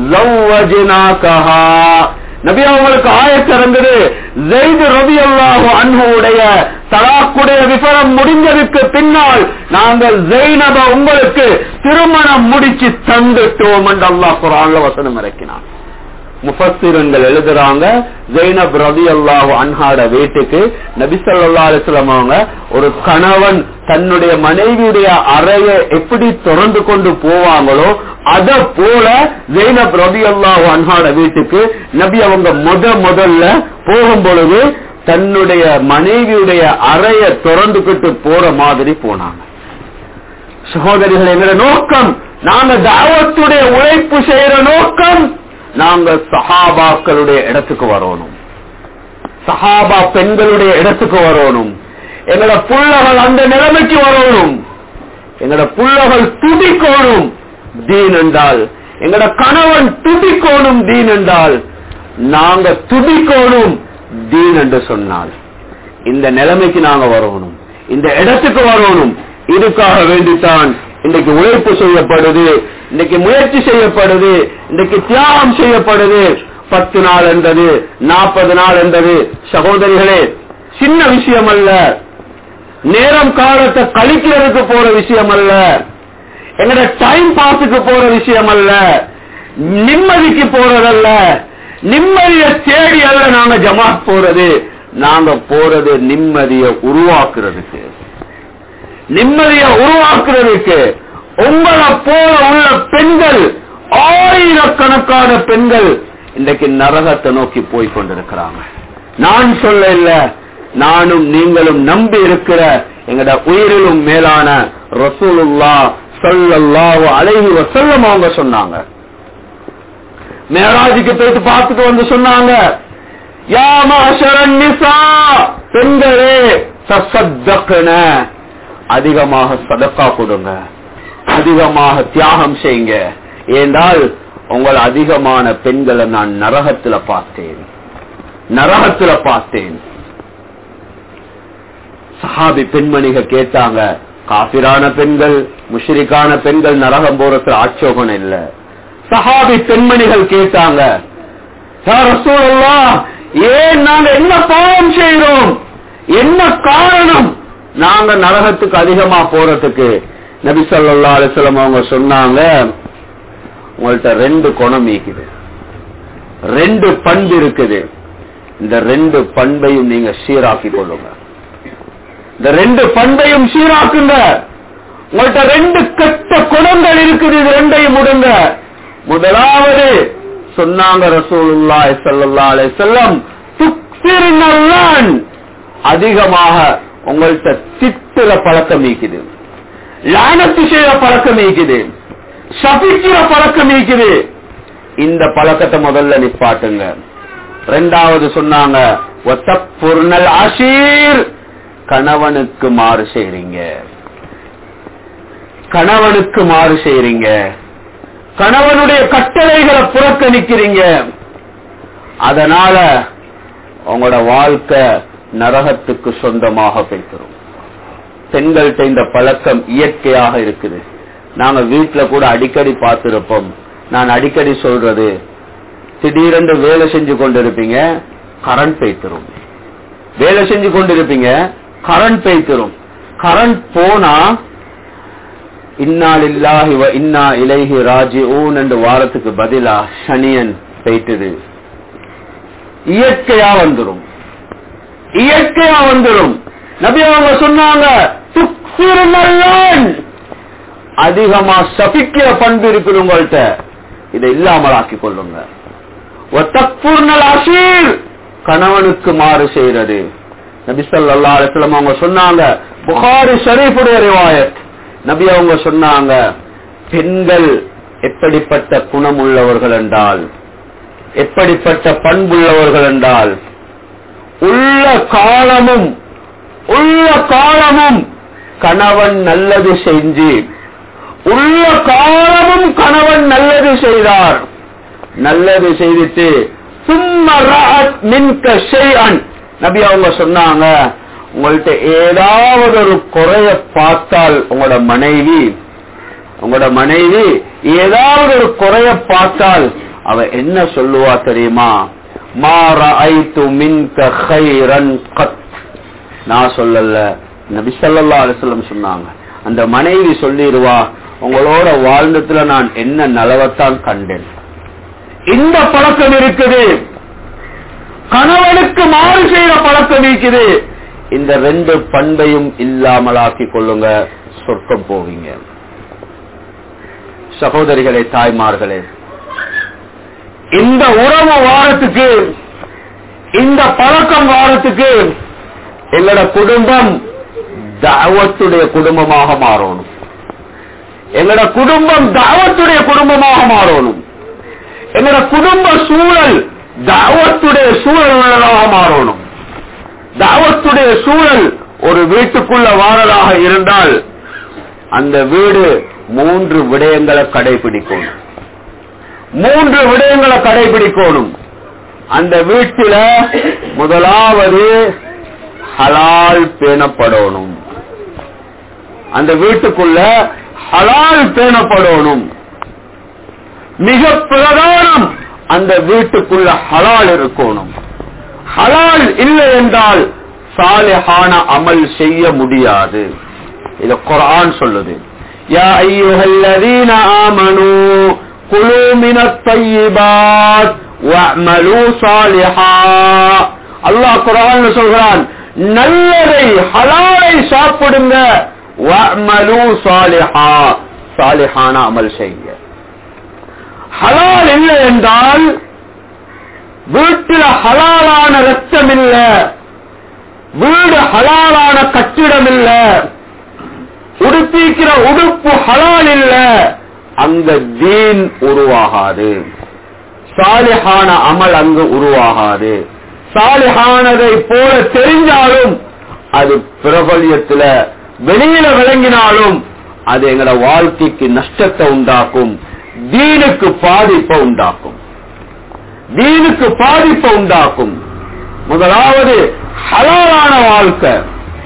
Speaker 1: زَوَّجْنَاكَهَا நபி அவங்களுக்கு ஆயத்திறங்குது ஜெயிது ரவி அல்லாஹு அன்ஹுடைய தலாக்குடைய விபரம் முடிஞ்சதுக்கு பின்னால் நாங்கள் ஜெயினப உங்களுக்கு திருமணம் முடிச்சு தந்துட்டோம் என்று அல்லாஹ் குரான்ல வசனம் இறக்கினான் முஃபஸ்ஸிரன்கள் எழுதுறாங்க ஜெய்னப் ரதி அல்லாஹு அன்ஹாட வீட்டுக்கு நபி ஸல்லல்லாஹு அலைஹி வஸல்லம் அவங்க ஒரு கணவன் தன்னுடைய மனைவியுடைய அறையை எப்படி திறந்து கொண்டு போவாங்களோ அத போல ஜெய்னப் ரதி அல்லாஹு அன்ஹாட வீட்டுக்கு நபி அவங்க முத முதல்ல போகும் பொழுது தன்னுடைய மனைவியுடைய அறையை திறந்துகிட்டு போற மாதிரி போனாங்க சகோதரிகள் எங்களோட நோக்கம் நாங்க தாவத்துடைய உழைப்பு செய்யற நோக்கம் நாங்க சஹாபாக்களுடைய இடத்துக்கு வரணும் சஹாபா பெண்களுடைய இடத்துக்கு வரணும் எங்களோட புள்ளகள் அந்த நிலைமைக்கு வரணும் எங்களோட புள்ளகள் துடிக்கோணும் தீன் என்றால் எங்களோட கணவன் துடிக்கோணும் தீன் என்றால் நாங்க துடிக்கோணும் தீன் என்று சொன்னால் இந்த நிலைமைக்கு நாங்க வரணும் இந்த இடத்துக்கு வரணும் இதுக்காக வேண்டித்தான் இன்னைக்கு உழைப்பு செய்யப்படுது இன்னைக்கு முயற்சி செய்யப்படுது இன்னைக்கு தியாகம் செய்யப்படுது பத்து நாள் என்றது நாற்பது நாள் என்றது சகோதரிகளே சின்ன விஷயம் அல்ல நேரம் காலத்தை கழிக்கிறதுக்கு போற விஷயம் அல்ல எங்கட டைம் பாஸுக்கு போற விஷயம் அல்ல நிம்மதிக்கு போறதல்ல நிம்மதியை தேடி அல்ல நாங்க ஜமாத் போறது நாங்க போறது நிம்மதியை உருவாக்குறதுக்கு நிம்மதியை உருவாக்குறதுக்கு உங்களை போல உள்ள பெண்கள் ஆயிரக்கணக்கான பெண்கள் இன்றைக்கு நரகத்தை நோக்கி போய் கொண்டிருக்கிறாங்க நான் சொல்ல இல்ல நானும் நீங்களும் நம்பி இருக்கிற எங்கட உயிரிலும் மேலான ரசூலுல்லா சொல்லல்லாஹு அலைஹி வஸல்லம் அவங்க சொன்னாங்க மேராஜுக்கு போயிட்டு பார்த்துட்டு வந்து சொன்னாங்க யா மாஷரன் நிசா பெண்களே தசத்தக்கன அதிகமாக சதக்கா கொடுங்க அதிகமாக தியாகம் செய்யுங்க ஏண்டால் உங்கள் அதிகமான பெண்களை நான் நரகத்துல பார்த்தேன் நரகத்துல பார்த்தேன் சஹாபி பெண்மணிக கேட்டாங்க காபிரான பெண்கள் முஷ்ரிக்கான பெண்கள் நரகம் போறதுல ஆட்சோபம் இல்ல சஹாபி பெண்மணிகள் கேட்டாங்க "யா ரசூலல்லாஹ், ஏன் நாங்க என்ன பாவம் செய்கிறோம் என்ன காரணம் நாங்க நரகத்துக்கு அதிகமா போறதுக்கு நபி ஸல்லல்லாஹு அலைஹி வஸல்லம் அவங்க சொன்னாங்க உங்கள்ட்ட ரெண்டு குணம் இருக்குது ரெண்டு பண்பு இருக்குது இந்த ரெண்டு பண்பையும் நீங்க சீராக்கி கொள்ளுங்க இந்த ரெண்டு பண்பையும் சீராக்குங்க உங்கள்ட்ட ரெண்டு கெட்ட குணங்கள் இருக்குது இது ரெண்டையும் முடுங்க முதலாவது சொன்னாங்க ரசூலுல்லாஹி ஸல்லல்லாஹு அலைஹி வஸல்லம் துக்ஸிரினல்லான் அதிகமாக உங்கள்ட்ட திட்டுற பழக்கம் நீக்குது லானத்து செய்யற பழக்கம் நீக்குது சபிக்கிற பழக்கம் நீக்குது இந்த பழக்கத்தை முதல்ல நிப்பாட்டுங்க ரெண்டாவது சொன்னாங்க ஒத்தப்பொருணல் ஆஷீர் கணவனுக்கு மாறு செய்றீங்க கணவனுக்கு மாறு செய்றீங்க கணவனுடைய கட்டளைகளை புறக்கணிக்கிறீங்க அதனால உங்களோட வாழ்க்கை நரகத்துக்கு சொந்தமாக பேசுறோம் பெண்கள்கிட்ட இந்த பழக்கம் இயற்கையாக இருக்குது நாங்க வீட்டுல கூட அடிக்கடி பார்த்திருப்போம் நான் அடிக்கடி சொல்றது திடீரென்று வேலை செஞ்சு கொண்டிருப்பீங்க கரண்ட் பேய்த்திரும் வேலை செஞ்சு கொண்டிருப்பீங்க கரண்ட் பேய்த்திரும் கரண்ட் போனா இன்னாலில்லாஹி வ இன்னா இலைஹி ராஜி ஊன் என்று வாரத்துக்கு பதிலா சனியன் பெய்த்தது இயற்கையா வந்துரும் இயற்கையா வந்துரும் நபி அவங்க சொன்னாங்க துக்சிருநல்லான். அதிகமா சபிக்கிற பண்பு இருக்குது உங்கள்கிட்ட இதை இல்லாமலாக்கி கொள்ளுங்க ஒத்தப்பூர்ணல் அசீர் கணவனுக்கு மாறு செய்யறது நபி ஸல்லல்லாஹு அலைஹி வஸல்லம் அவங்க சொன்னாங்க புகாரி ஷரீஃபுடைய ரிவாயத் நபி அவங்க சொன்னாங்க பெண்கள் எப்படிப்பட்ட குணம் உள்ளவர்கள் என்றால் எப்படிப்பட்ட பண்புள்ளவர்கள் என்றால் உள்ள காலமும் உள்ள காலமும் கணவன் நல்லது செஞ்சு உள்ள காலமும் கணவன் நல்லது செய்தார் நல்லது செய்துட்டு சும்மா ரஅத் மின்க ஷைஅன் நபி அவங்க சொன்னாங்க உங்கள்ட்ட ஏதாவது ஒரு குறைய பார்த்தால் உங்களோட மனைவி உங்களோட மனைவி ஏதாவது ஒரு குறைய பார்த்தால் அவ என்ன சொல்லுவா தெரியுமா மாற ஐத்து மின்க ஹைரன் கத் நான் சொல்லல நபி ஸல்லல்லாஹு அலைஹி வஸல்லம் சொன்னாங்க அந்த மனைவி சொல்லிடுவா உங்களோட வாழ்ந்ததுல நான் என்ன நலவத்தான் கண்டேன் இந்த பழக்கம் இருக்குது கணவனுக்கு மாறு செய்யற பழக்கம் இருக்குது இந்த ரெண்டு பண்பையும் இல்லாமலாக்கி கொள்ளுங்க சொர்க்கம் போவீங்க சகோதரிகளே தாய்மார்களே இந்த உறவு வாரத்துக்கு இந்த பழக்கம் வாரத்துக்கு எங்களோட குடும்பம் தாவத்துடைய குடும்பமாக மாறணும் எங்களோட குடும்பம் தாவத்துடைய குடும்பமாக மாறணும் எங்களோட குடும்ப சூழல் தாவத்துடைய சூழல் உள்ளதாக மாறணும் தாவத்துடைய சூழல் ஒரு வீட்டுக்குள்ள வாழலாக இருந்தால் அந்த வீடு மூன்று விடயங்களை கடைபிடிக்கணும் மூன்று விடயங்களை கடைபிடிக்கணும் அந்த வீட்டில முதலாவது ஹலால் பேணப்படணும் அந்த வீட்டுக்குள்ள ஹலால் பேணப்படணும் மிக பிரதானம் அந்த வீட்டுக்குள்ள ஹலால் இருக்கணும் ஹலால் இல்லை என்றால் சாலிஹான அமல் செய்ய முடியாது இது குர்ஆன் சொல்லுது யா ஐயுஹல்லதீன ஆமனூ குலூ மினத் தய்யிபாத் வஅமலூ சாலிஹா அல்லாஹ் குர்ஆன்ல சொல்றான் நல்லதை ஹலாலை சாப்பிடுங்க வஅமலூ சாலிஹா சாலிஹான அமல் செய்யுங்க ஹலால் இல்லை என்றால் வீட்டில் ஹலாலான ரத்தம் இல்ல வீடு ஹலாலான கட்டிடம் இல்ல உடுப்பிக்கிற உடுப்பு ஹலால் இல்ல அங்க தீன் உருவாகாது சாலிஹான அமல் அங்கு உருவாகாது சாலிஹானதை போல தெரிஞ்சாலும் அது பிரபல்யத்துல வெளியில விளங்கினாலும் அது எங்களோட வாழ்க்கைக்கு நஷ்டத்தை உண்டாக்கும் தீனுக்கு பாதிப்பை உண்டாக்கும் தீனுக்கு பாதிப்பை உண்டாக்கும் முதலாவது ஹலாலான வாழ்க்கை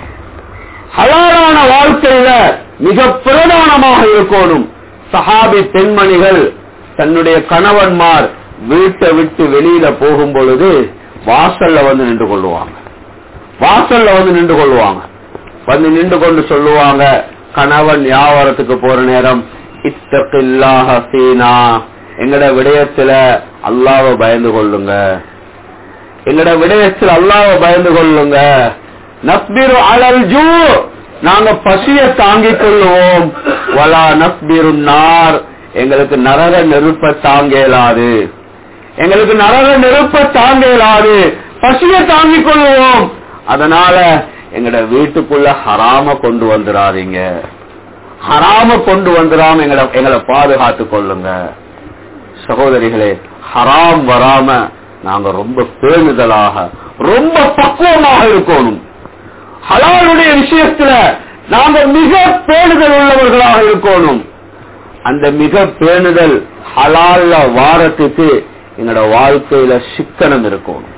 Speaker 1: ஹலாலான வாழ்க்கையில மிக பிரதானமாக இருக்கணும் சஹாபி பெண்மணிகள் தன்னுடைய கணவன்மார் வீட்டை விட்டு வெளியில போகும் பொழுது வாசல்ல வந்து நின்று கொள்ளுவாங்க வாசல்ல வந்து நின்று கொள்ளுவாங்க வந்து நின்று கொண்டு சொல்லுவாங்க கணவன் வியாபாரத்துக்கு போற நேரம் இத்தகில்லாஹ ஃபீனா எங்கட விடயத்துல அல்லாஹ்வை பயந்து கொள்ளுங்க எங்கட விடயத்தில் அல்லாஹ்வை பயந்து கொள்ளுங்க நஸ்பிரு அலல் ஜூ நாங்க பசிய தாங்கிக் கொள்ளுவோம் வலா நஸ்பிரு நார் எங்களுக்கு நரக நெருப்ப தாங்க இயலாது எங்களுக்கு நரக நெருப்ப தாங்க இயலாது பசிய தாங்கிக் கொள்வோம் அதனால எங்கட வீட்டுக்குள்ள ஹராம கொண்டு வந்துடாதீங்க ஹராம கொண்டு வந்துடாம எங்களை எங்களை பாதுகாத்து கொள்ளுங்க சகோதரிகளே ஹராம் வராம நாங்க ரொம்ப பேணுதலாக ரொம்ப பக்குவமாக இருக்கணும் ஹலாலுடைய விஷயத்துல நாங்க மிக பேணுதல் உள்ளவர்களாக இருக்கணும் அந்த மிக பேணுதல் ஹலால்ல வாரத்துக்கு எங்களோட வாழ்க்கையில சிக்கனம் இருக்கணும்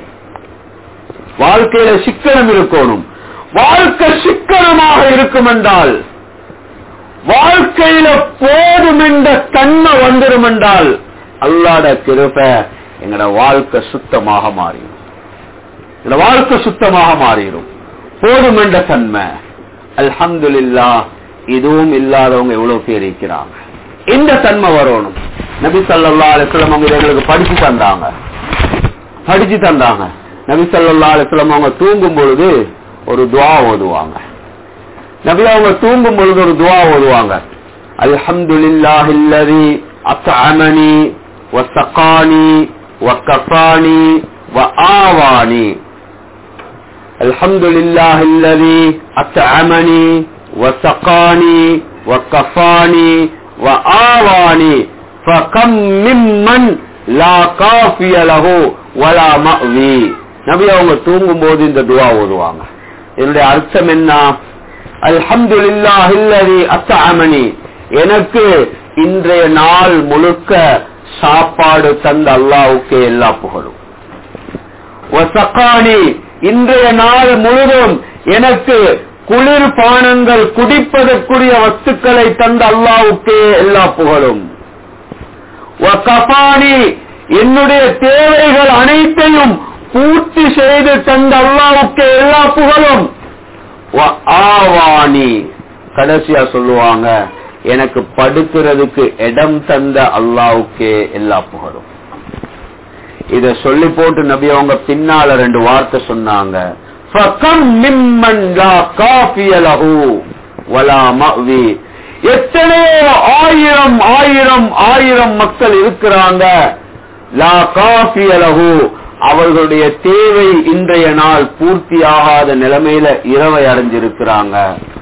Speaker 1: வாழ்க்கையில சிக்கனம் இருக்கணும் வாழ்க்கை சிக்கனமாக இருக்கும் என்றால் வாழ்க்கையில போதும் என்ற தன்மை வந்துடும் என்றால் அல்லாட கிருப எங்களோட வாழ்க்கை சுத்தமாக மாறிடும் எங்களோட வாழ்க்கை சுத்தமாக மாறிடும் போதும் என்ற தன்மை அல்ஹம்துலில்லா இதுவும் இல்லாதவங்க எவ்வளவு பேர் இருக்கிறாங்க இந்த தன்மை வரணும் நபி சல்லா அலிஸ்லாம் அவங்க எங்களுக்கு படிச்சு தந்தாங்க படிச்சு தந்தாங்க நபி சல்லா அலிஸ்லாம் அவங்க தூங்கும் பொழுது ஒரு துவா ஓதுவாங்க நபி அவங்க தூங்கும் பொழுது ஒரு துவா ஓதுவாங்க அல்ஹம்துலில்லாஹில்லதி அத்அமனி வசகானி வகஃபானி வஆவானி الحمد لله الذي أطعمني وسقاني وكفاني وآواني فكم ممن لا كافي له ولا مأوي நபி அவங்க தூங்கும் போது இந்த துவா ஓதுவாங்க என்னுடைய அர்த்தம் என்ன அல்ஹம்துலில்லாஹில்லதி அத்தஅமனி எனக்கு இன்றைய நாள் முழுக்க சாப்பாடு தந்த அல்லாவுக்கு எல்லா புகழும் வசக்கானி இன்றைய நாள் முழுதும் எனக்கு குளிர் பானங்கள் குடிப்பதற்குரிய வஸ்துக்களை தந்த அல்லாவுக்கே எல்லா புகழும் வகஃபானி என்னுடைய தேவைகள் அனைத்தையும் பூர்த்தி செய்து தந்த அல்லாவுக்கு எல்லா புகழும் ஆவானி கடைசியா சொல்லுவாங்க எனக்கு படுக்கிறதுக்கு இடம் தந்த அல்லாவுக்கே எல்லா புகழும் இத சொல்லி போட்டு நபி அவங்க பின்னால ரெண்டு வார்த்தை சொன்னாங்க எத்தனையோ ஆயிரம் ஆயிரம் ஆயிரம் மக்கள் இருக்கிறாங்க லா காஃபி அலகு அவர்களுடைய தேவை இன்றைய நாள் பூர்த்தி ஆகாத நிலைமையில இரவை அடைஞ்சிருக்கிறாங்க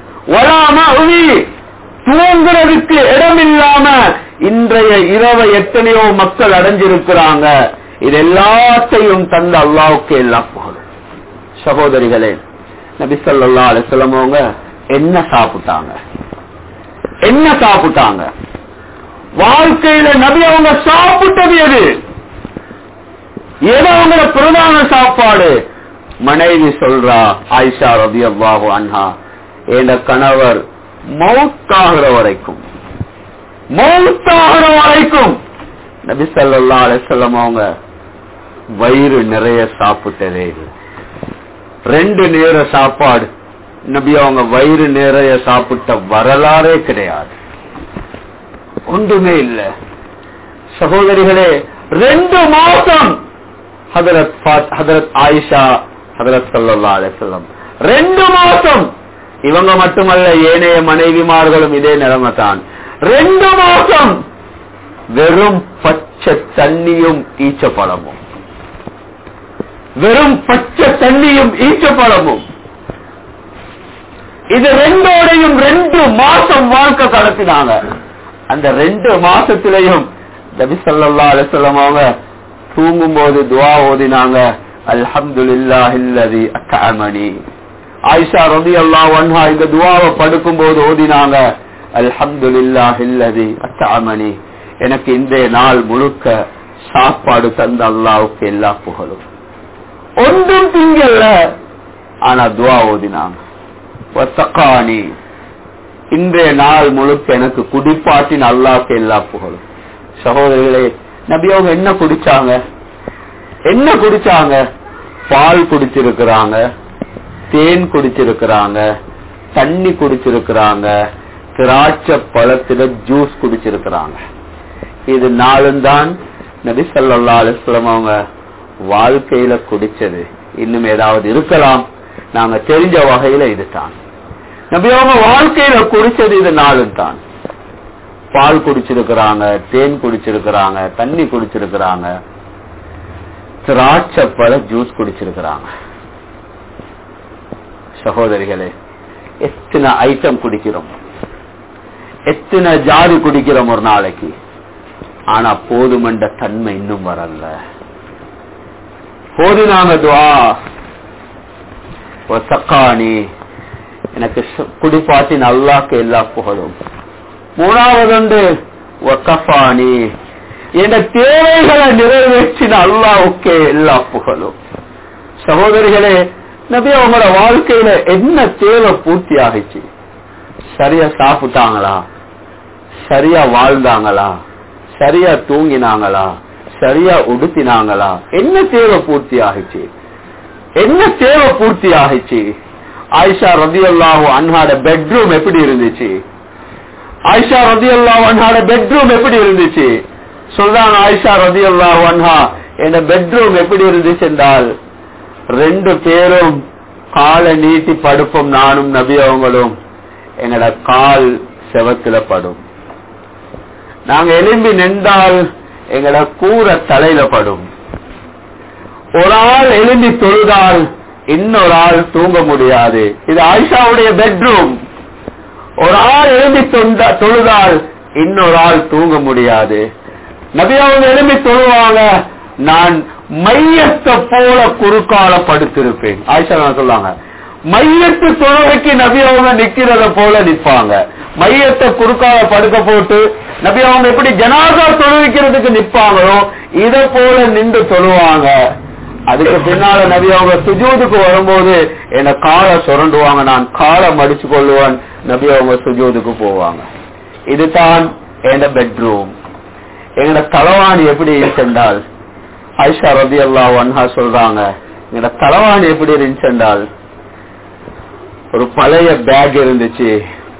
Speaker 1: தூங்குறதுக்கு இடம் இல்லாம இன்றைய இரவை எத்தனையோ மக்கள் அடைஞ்சிருக்கிறாங்க இது எல்லாத்தையும் தந்த அல்லாவுக்கு எல்லாம் புகழும் சகோதரிகளே நபி சொல்லா அலிஸ்லம் அவங்க என்ன சாப்பிட்டாங்க என்ன சாப்பிட்டாங்க வாழ்க்கையில நபி அவங்க சாப்பிட்டது எது ஏதோ அவங்கள பிரதான சாப்பாடு மனைவி சொல்றா ஆயிஷா ரபி அவ்வாஹு அண்ணா என் கணவர் மௌத்தாகிற வரைக்கும் மௌத்தாகிற வரைக்கும் நபி சல்லா அலிசல்லம் அவங்க வயிறு நிறைய சாப்பிட்டதே ரெண்டு நேர சாப்பாடு நபி அவங்க வயிறு நிறைய சாப்பிட்ட வரலாறே கிடையாது ஒன்றுமே இல்ல சகோதரிகளே ரெண்டு மாசம் ஹதரத் ஹதரத் ஆயிஷா ஹதரத் சல்லா அலிசல்லம் ரெண்டு மாசம் இவங்க மட்டுமல்ல ஏனைய மனைவிமார்களும் இதே நிலைமை தான் ரெண்டு மாசம் வெறும் பச்சை தண்ணியும் ஈச்ச பழமும் வெறும் பச்சை தண்ணியும் ஈச்ச பழமும் இது ரெண்டோடையும் ரெண்டு மாசம் வாழ்க்கை கடத்தினாங்க அந்த ரெண்டு மாசத்திலையும் நபி சொல்லா அலிசல்லம் அவங்க தூங்கும் போது துவா ஓதினாங்க அல்ஹம்துலில்லாஹில்லதி அத்தஅமனி ஆயிஷா ரதி அல்லா ஒன்ஹா இந்த துவாவை படுக்கும் போது ஓதினாங்க அல்ஹம்துலில்லாஹில்லதி அத்தஅமனி எனக்கு இன்றைய நாள் முழுக்க சாப்பாடு தந்த அல்லாவுக்கு எல்லா புகழும் ஒன்றும் திங்கல்ல ஆனா துவா ஓதினாங்க வத்தகானி இன்றைய நாள் முழுக்க எனக்கு குடிப்பாட்டின் அல்லாவுக்கு எல்லா புகழும் சகோதரிகளே நபி அவங்க என்ன குடிச்சாங்க என்ன குடிச்சாங்க பால் குடிச்சிருக்கிறாங்க தேன் குடிச்சிருக்கிறாங்க தண்ணி குடிச்சிருக்கிறாங்க திராட்சை பழத்துல ஜூஸ் குடிச்சிருக்கிறாங்க இது நாளும் தான் நபி சல்லா அலிஸ்லாம் அவங்க வாழ்க்கையில குடிச்சது இன்னும் ஏதாவது இருக்கலாம் நாங்க தெரிஞ்ச வகையில இதுதான் நபி அவங்க வாழ்க்கையில குடிச்சது இது நாளும் தான் பால் குடிச்சிருக்கிறாங்க தேன் குடிச்சிருக்கிறாங்க தண்ணி குடிச்சிருக்கிறாங்க திராட்சை பழ ஜூஸ் குடிச்சிருக்கிறாங்க சகோதரிகளே எத்தனை ஐட்டம் குடிக்கிறோம் எத்தனை ஜாதி குடிக்கிறோம் ஒரு நாளைக்கு ஆனா போதுமண்ட தன்மை இன்னும் வரல போதினாங்க துவா சக்கானி எனக்கு குடிப்பாட்டி நல்லாக்கு எல்லா புகழும் மூணாவது உண்டு ஒக்கஃபானி என் தேவைகளை நிறைவேற்றின அல்லாவுக்கே எல்லா புகழும் சகோதரிகளே நபி அவங்களோட வாழ்க்கையில என்ன தேவை பூர்த்தி ஆகிச்சு சரியா சாப்பிட்டாங்களா சரியா வாழ்ந்தாங்களா சரியா தூங்கினாங்களா சரியா உடுத்தினாங்களா என்ன தேவை பூர்த்தி ஆகிச்சு என்ன தேவை பூர்த்தி ஆகிச்சு ஆயிஷா ரதி அல்லாஹு அன்ஹாட பெட்ரூம் எப்படி இருந்துச்சு ஆயிஷா ரதி அல்லாஹு அன்ஹாட பெட்ரூம் எப்படி இருந்துச்சு சொல்றாங்க ஆயிஷா ரதி அல்லாஹு அன்ஹா என் பெட்ரூம் எப்படி இருந்துச்சு என்றால் ரெண்டு பேரும் காலை நீட்டி படுப்போம் நானும் நபி அவங்களும் எங்கட கால் செவத்துல படும் நாங்க எலும்பி நின்றால் எங்கட கூரை தலையில படும் ஒரு ஆள் எலும்பி தொழுதால் இன்னொரு ஆள் தூங்க முடியாது இது ஆயிஷாவுடைய பெட்ரூம் ஒரு ஆள் எழும்பி தொழுதால் இன்னொரு ஆள் தூங்க முடியாது நபி அவங்க எழும்பி தொழுவாங்க நான் மையத்தை போல குறுக்கால படுத்திருப்பேன் ஆயிஷா சொல்லுவாங்க மையத்து தொழுகைக்கு நபி அவங்க நிக்கிறத போல நிப்பாங்க மையத்தை குறுக்கால படுக்க போட்டு நபி அவங்க எப்படி ஜனாதா தொழுவிக்கிறதுக்கு நிப்பாங்களோ இத போல நின்று தொழுவாங்க அதுக்கு பின்னால நபி அவங்க சுஜூதுக்கு வரும்போது என்ன காலை சுரண்டுவாங்க நான் காலை மடிச்சு கொள்ளுவான் நபி அவங்க சுஜூதுக்கு போவாங்க இதுதான் என் பெட்ரூம் எங்கட தலவாணி எப்படி இருந்துச்சால் ஐஷா ரபி அல்லா ஒன்ஹா சொல்றாங்க எங்கட தலவாணி எப்படி இருந்துச்சால் ஒரு பழைய பேக் இருந்துச்சு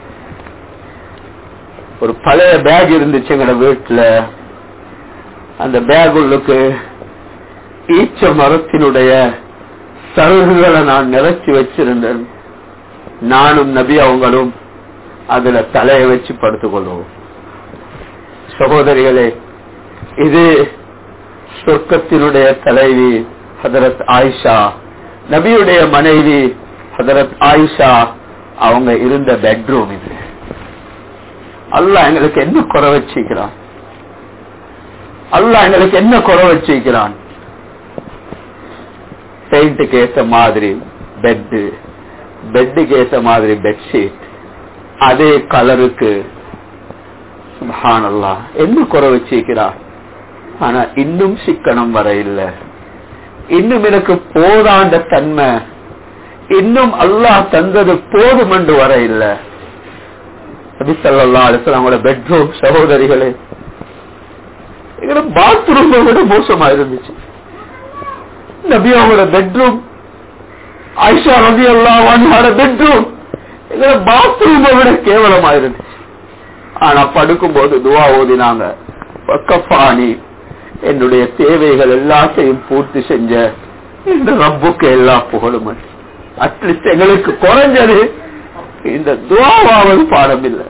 Speaker 1: ஒரு பழைய பேக் இருந்துச்சு எங்கட வீட்டுல அந்த பேக் உள்ளுக்கு ஈச்ச மரத்தினுடைய சருகுகளை நான் நிறைச்சி வச்சிருந்தேன் நானும் நபி அவங்களும் அதுல தலையை வச்சு படுத்துக் கொள்வோம் சகோதரிகளே இது சொர்க்கத்தினுடைய தலைவி ஹதரத் ஆயிஷா நபியுடைய மனைவி ஹதரத் ஆயிஷா அவங்க இருந்த பெட்ரூம் இது அல்ல எங்களுக்கு என்ன குறை வச்சிக்கிறான் அல்ல எங்களுக்கு என்ன குறை வச்சிக்கிறான் பெயிண்ட்டுக்கு ஏத்த மாதிரி பெட்டு பெட்டுக்கு ஏத்த மாதிரி பெட்ஷீட் அதே கலருக்கு சுபஹானல்லா என்ன குறை வச்சிருக்கிறா ஆனா இன்னும் சிக்கனம் வர இல்ல இன்னும் எனக்கு போதாண்ட தன்மை இன்னும் அல்லாஹ் தந்தது போதும் என்று வர இல்ல நபிசல்லா அவங்களோட பெட்ரூம் சகோதரிகளே எங்களோட பாத்ரூம் விட மோசமா இருந்துச்சு நபி அவங்களோட பெட்ரூம் ஆயிஷா ரபி அல்லா பெட்ரூம் எங்களோட பாத்ரூமை விட கேவலமா இருந்துச்சு ஆனா படுக்கும் போது துவா ஓதினாங்க பக்கப்பாணி என்னுடைய தேவைகள் எல்லாத்தையும் பூர்த்தி செஞ்ச இந்த ரப்புக்கு எல்லா புகழும் அட்லீஸ்ட் எங்களுக்கு குறைஞ்சது இந்த துவாவாவது பாடம் இல்லை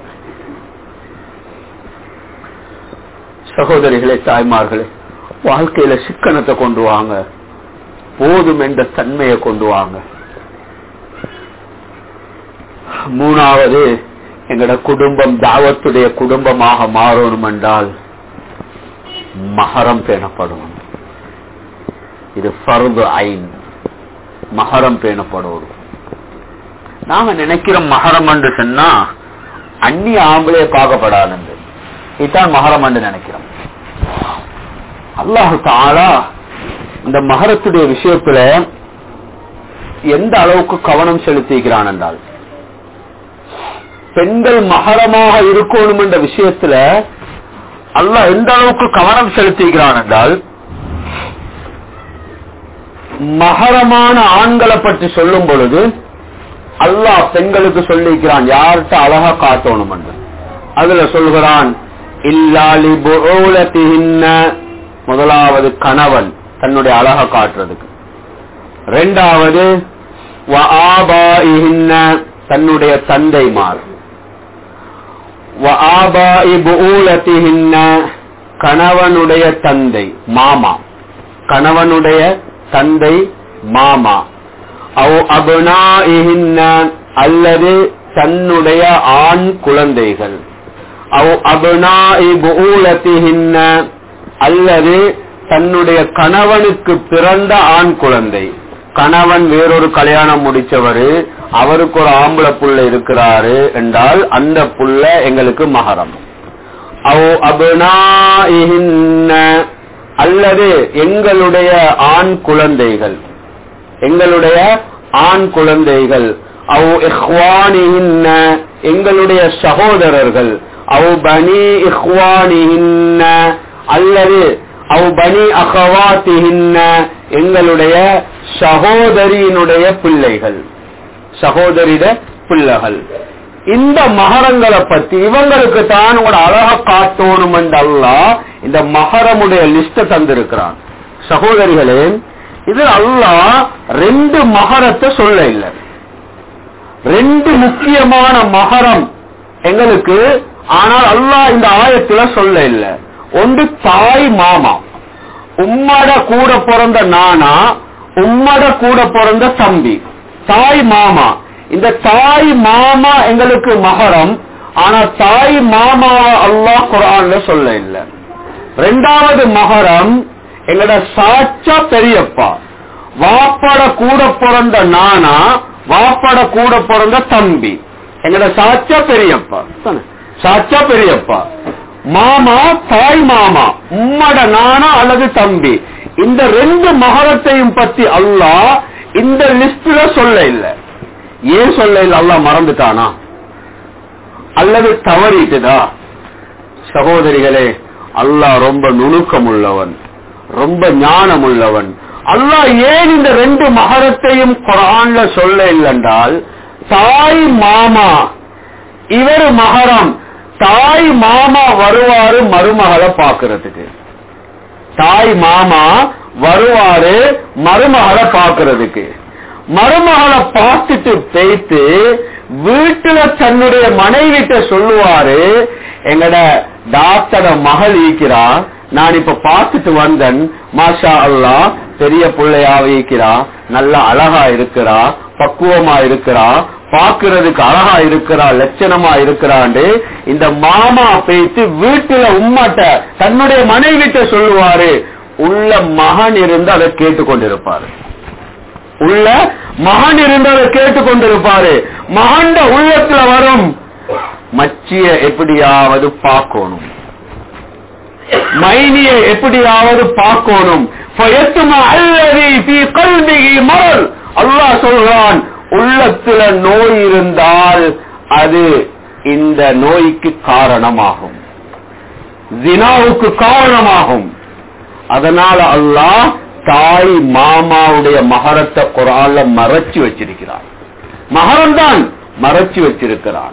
Speaker 1: சகோதரிகளே தாய்மார்களே வாழ்க்கையில சிக்கனத்தை கொண்டு வாங்க போதும் என்ற தன்மையை கொண்டு வாங்க மூணாவது எங்கட குடும்பம் தாவத்துடைய குடும்பமாக மாறணும் என்றால் மகரம் பேணப்படும் இது பருது ஐன் மகரம் பேணப்படும் நாங்க நினைக்கிறோம் மகரம் என்று சொன்னா அந்நிய ஆம்பளே பார்க்கப்படாது இதுதான் மகரம் என்று நினைக்கிறோம் அல்லாஹு தாலா இந்த மகரத்துடைய விஷயத்துல எந்த அளவுக்கு கவனம் செலுத்திக்கிறான் என்றால் பெண்கள் மகரமாக இருக்கணும் என்ற விஷயத்துல அல்ல எந்த அளவுக்கு கவனம் செலுத்திக்கிறான் என்றால் மகரமான ஆண்களை பற்றி சொல்லும் பொழுது அல்லாஹ் பெண்களுக்கு சொல்லிக்கிறான் யார்கிட்ட அழகா காட்டணும் என்று அதுல சொல்கிறான் இல்லாலி முதலாவது கணவன் தன்னுடைய அழகா காட்டுறதுக்கு ரெண்டாவது தன்னுடைய தந்தைமார் وآباء بؤولتهن கணவனுடைய தந்தை மாமா கணவனுடைய தந்தை மாமா அவ் அபுனாஇஹின்ன அல்லது தன்னுடைய ஆண் குழந்தைகள் அவ் அபுனாஇ புஊலத்திஹின்ன அல்லது தன்னுடைய கணவனுக்கு பிறந்த ஆண் குழந்தை கணவன் வேறொரு கல்யாணம் முடிச்சவரு அவருக்கு ஒரு ஆம்பளை புள்ள இருக்கிறாரு என்றால் அந்த புள்ள எங்களுக்கு மகரம் அவ் அபுனாஇஹின்ன அல்லது எங்களுடைய ஆண் குழந்தைகள் எங்களுடைய ஆண் குழந்தைகள் அவ் இஹ்வானிஹின்ன எங்களுடைய சகோதரர்கள் அவ் பனி இஹ்வானிஹின்ன அல்லது அவ் பனி அகவாத்திஹின்ன எங்களுடைய சகோதரியினுடைய பிள்ளைகள் சகோதரிட பிள்ளைகள் இந்த மகரங்களை பத்தி இவங்களுக்கு தான் உங்களோட அழக காட்டணும் அல்லாஹ் இந்த மகரமுடைய லிஸ்ட தந்திருக்கிறான் சகோதரிகளே இது அல்லாஹ் ரெண்டு மகரத்தை சொல்ல இல்லை ரெண்டு முக்கியமான மகரம் எங்களுக்கு ஆனால் அல்லாஹ் இந்த ஆயத்துல சொல்ல இல்லை ஒன்று தாய் மாமா உம்மட கூட பிறந்த நானா உம்மட கூட பிறந்த தம்பி தாய் மாமா இந்த தாய் மாமா எங்களுக்கு மகரம் ஆனா தாய் மாமா அல்லாஹ் குரான்ல சொல்ல இல்லை ரெண்டாவது மகரம் எங்கட சாச்சா பெரியப்பா வாப்பட கூட பிறந்த நானா வாப்பட கூட பிறந்த தம்பி எங்கட சாச்சா பெரியப்பா தானே? சாச்சா பெரியப்பா மாமா தாய் மாமா உம்மட நானா அல்லது தம்பி இந்த ரெண்டு மகரத்தையும் பத்தி அல்லாஹ் இந்த லிஸ்ட்ல சொல்ல இல்லை ஏன் சொல்ல இல்லை அல்லாஹ் மறந்துட்டானா அல்லது தவறிட்டுதா சகோதரிகளே அல்லாஹ் ரொம்ப நுணுக்கம் உள்ளவன் ரொம்ப ஞானம் உள்ளவன் அல்லாஹ் ஏன் இந்த ரெண்டு மகரத்தையும் குரான்ல சொல்ல இல்லைன்றால் தாய் மாமா இவர் மகரம் தாய் மாமா வருவாரு மருமகளை பாக்குறதுக்கு தாய் மாமா வருவாரு மருமகளை பாக்குறதுக்கு மருமகளை பார்த்துட்டு பேத்து வீட்டுல தன்னுடைய மனைவிட்ட சொல்லுவாரு எங்கட டாக்டர மகள் ஈக்கிறா நான் இப்ப பார்த்துட்டு வந்தேன் மாஷா அல்லா பெரிய பிள்ளையாவ ஈக்கிறா நல்ல அழகா இருக்கிறா பக்குவமா இருக்கிறா பாக்குறதுக்கு அழகா இருக்கிறா லட்சணமா இருக்கிறாண்டு இந்த மாமா பேசி வீட்டுல உம்மாட்ட தன்னுடைய மனைவிட்ட சொல்லுவாரு உள்ள மகன் இருந்து அதை கேட்டுக்கொண்டிருப்பாரு உள்ள மகன் இருந்து அதை கேட்டுக்கொண்டிருப்பாரு மகண்ட உள்ளத்துல வரும் மச்சிய எப்படியாவது பார்க்கணும் மைனிய எப்படியாவது பார்க்கணும் மரல் அல்லாஹ் சொல்றான் உள்ளத்துல நோய் இருந்தால் அது இந்த நோய்க்கு காரணமாகும் ஜினாவுக்கு காரணமாகும் அதனால அல்லாஹ் தாய் மாமாவுடைய மகரத்தை குரான்ல மறைச்சு வச்சிருக்கிறான் மகரம் தான் மறைச்சு வச்சிருக்கிறான்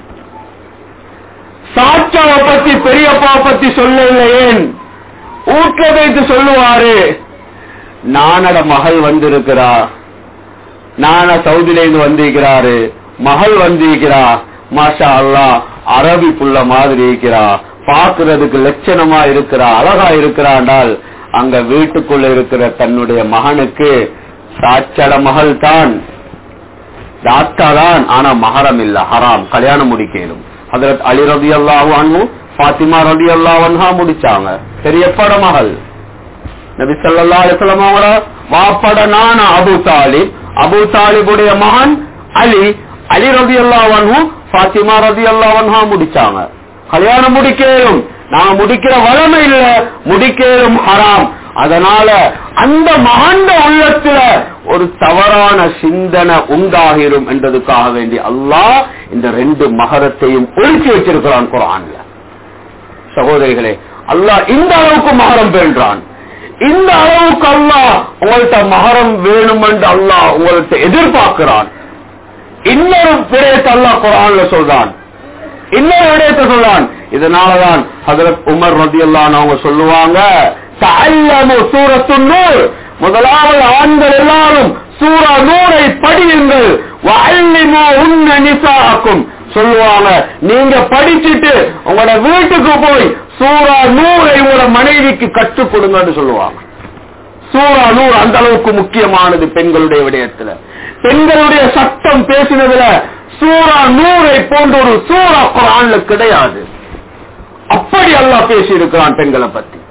Speaker 1: சாச்சாவை பத்தி பெரியப்பா பத்தி சொல்லல ஏன் வீட்டுல வைத்து சொல்லுவாரு நானட மகள் வந்திருக்கிறா நான சவுதியில இருந்து வந்திருக்கிறாரு மகள் வந்திருக்கிறா மாஷா அல்லா அரபி புள்ள மாதிரி இருக்கிறா பாக்குறதுக்கு லட்சணமா இருக்கிறா அழகா இருக்கிறாண்டால் அங்க வீட்டுக்குள்ள இருக்கிற தன்னுடைய மகனுக்கு சாச்சட மகள் தான் தாத்தா தான் ஆனா மகரம் இல்ல ஹராம் கல்யாணம் முடிக்கணும் ஹதரத் அலி ரதி அல்லாஹு அன்ஹு பாத்திமா ரதி அல்லாஹா முடிச்சாங்க பெரியப்பட மகள் நபி ஸல்லல்லாஹு அலைஹி வஸல்லம் அவங்கள வாப்பட நான அபு தாலிப் அபு தாலிபுடைய மகன் அலி அலி ரதி அல்லாஹு அன்ஹு பாத்திமா ரதி அல்லாஹா முடிச்சாங்க கல்யாணம் முடிக்கலும் நாங்க முடிக்கிற வளமை இல்ல முடிக்கலும் ஹராம் அதனால அந்த மகாண்ட உள்ளத்துல ஒரு தவறான சிந்தனை உண்டாகிரும் என்றதுக்காக வேண்டி அல்லாஹ் இந்த ரெண்டு மகரத்தையும் ஒழிச்சு வச்சிருக்கிறான் குரான்ல சகோதரிகளே அல்லாஹ் இந்த அளவுக்கு மகரம் வேண்டான் இந்த அளவுக்கு அல்லாஹ் உங்கள்கிட்ட மகரம் வேணும் என்று அல்லாஹ் உங்கள்கிட்ட எதிர்பார்க்கிறான் இன்னொரு விடயத்தை அல்லாஹ் குரான்ல சொல்றான் இன்னொரு விடயத்தை சொல்றான் இதனாலதான் ஹதரத் உமர் ரதி அவங்க சொல்லுவாங்க தஅல்லமு சூரத்துன் நூர் முதலாவது ஆண்கள் எல்லாரும் சூரா நூரை படியுங்கள் வஅல்லிமு உன்ன நிசாஅக்கும் சொல்லுவாங்க நீங்க படிச்சுட்டு உங்களோட வீட்டுக்கு போய் சூரா நூறை உங்களோட மனைவிக்கு கற்றுக் கொடுங்கன்னு சொல்லுவாங்க சூரா நூறு அந்த அளவுக்கு முக்கியமானது பெண்களுடைய விடயத்துல பெண்களுடைய சட்டம் பேசினதுல சூரா நூறை போன்ற ஒரு சூரா குரான்ல கிடையாது அப்படி அல்லாஹ் பேசி இருக்கிறான் பெண்களை பத்தி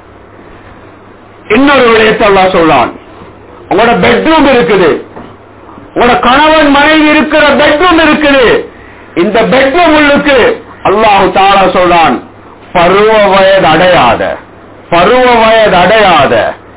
Speaker 1: இன்னொரு விடயத்தை அல்லாஹ் சொல்றான் உங்களோட பெட்ரூம் இருக்குது உங்களோட கணவன் மனைவி இருக்கிற பெட்ரூம் இருக்குது இந்த பெட்ரூம் உள்ளுக்கு அல்லாஹு தாரா சொல்றான் பருவ வயது அடையாத பருவ வயது அடையாத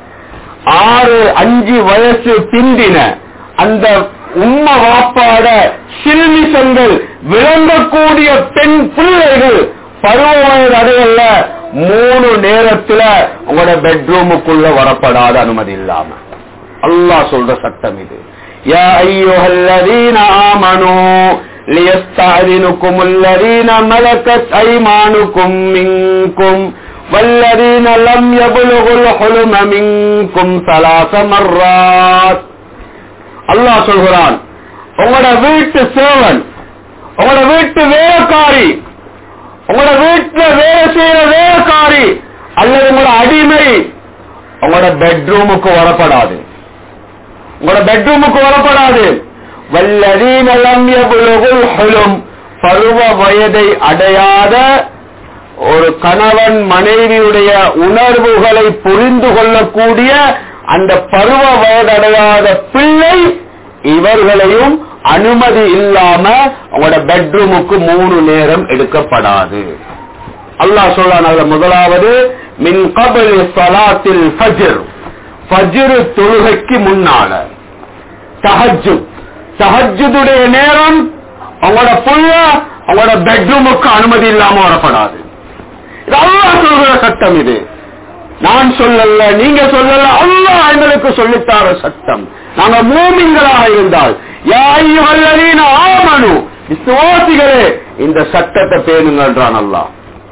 Speaker 1: ஆறு அஞ்சு வயசு பிந்தின அந்த உம்ம வாப்பாட சிறுமிசங்கள் விளங்கக்கூடிய பெண் பிள்ளைகள் பருவ வயது அடையல்ல மூணு நேரத்துல உங்களோட பெட்ரூமுக்குள்ள வரப்படாத அனுமதி இல்லாம அல்லாஹ் சொல்ற சட்டம் இது யா ஐயோஹல்லதீன ஆமனோ ليستأذنكم الذين ملكت أيمانكم منكم والذين لم يبلغوا الحلم منكم ثلاث مرات அல்லாஹ் சொல்கிறான் உங்களோட வீட்டு சேவன் உங்களோட வீட்டு வேலைக்காரி உங்களோட வீட்டுல வேலை செய்யற வேலைக்காரி அல்லது உங்களோட அடிமை உங்களோட பெட்ரூமுக்கு வரப்படாது உங்களோட பெட்ரூமுக்கு வரப்படாது வல்லதீனலம் எவ்வளவுல் ஹுலும் பருவ வயதை அடையாத ஒரு கணவன் மனைவியுடைய உணர்வுகளை புரிந்து கொள்ளக்கூடிய அந்த பருவ வயதடையாத பிள்ளை இவர்களையும் அனுமதி இல்லாம அவங்களோட பெட்ரூமுக்கு மூணு நேரம் எடுக்கப்படாது அல்லாஹ் சொல்றான் அதுல முதலாவது மின் கபல் சலாத்தில் ஃபஜ்ர் ஃபஜ்ர் தொழுகைக்கு முன்னால தஹஜ்ஜு தஹஜ்ஜுடைய நேரம் அவங்களோட புள்ள அவங்களோட பெட்ரூமுக்கு அனுமதி இல்லாம வரப்படாது இது அல்லாஹ் சொல்கிற சட்டம் இது நான் சொல்லல நீங்க சொல்லல அல்லாஹ் எங்களுக்கு சொல்லித்தார சட்டம் நாங்க மூமிங்களாக இருந்தால் யாயுவல்லவீன ஆமனு விசுவாசிகளே இந்த சட்டத்தை பேணுங்கன்றான் அல்லாஹ்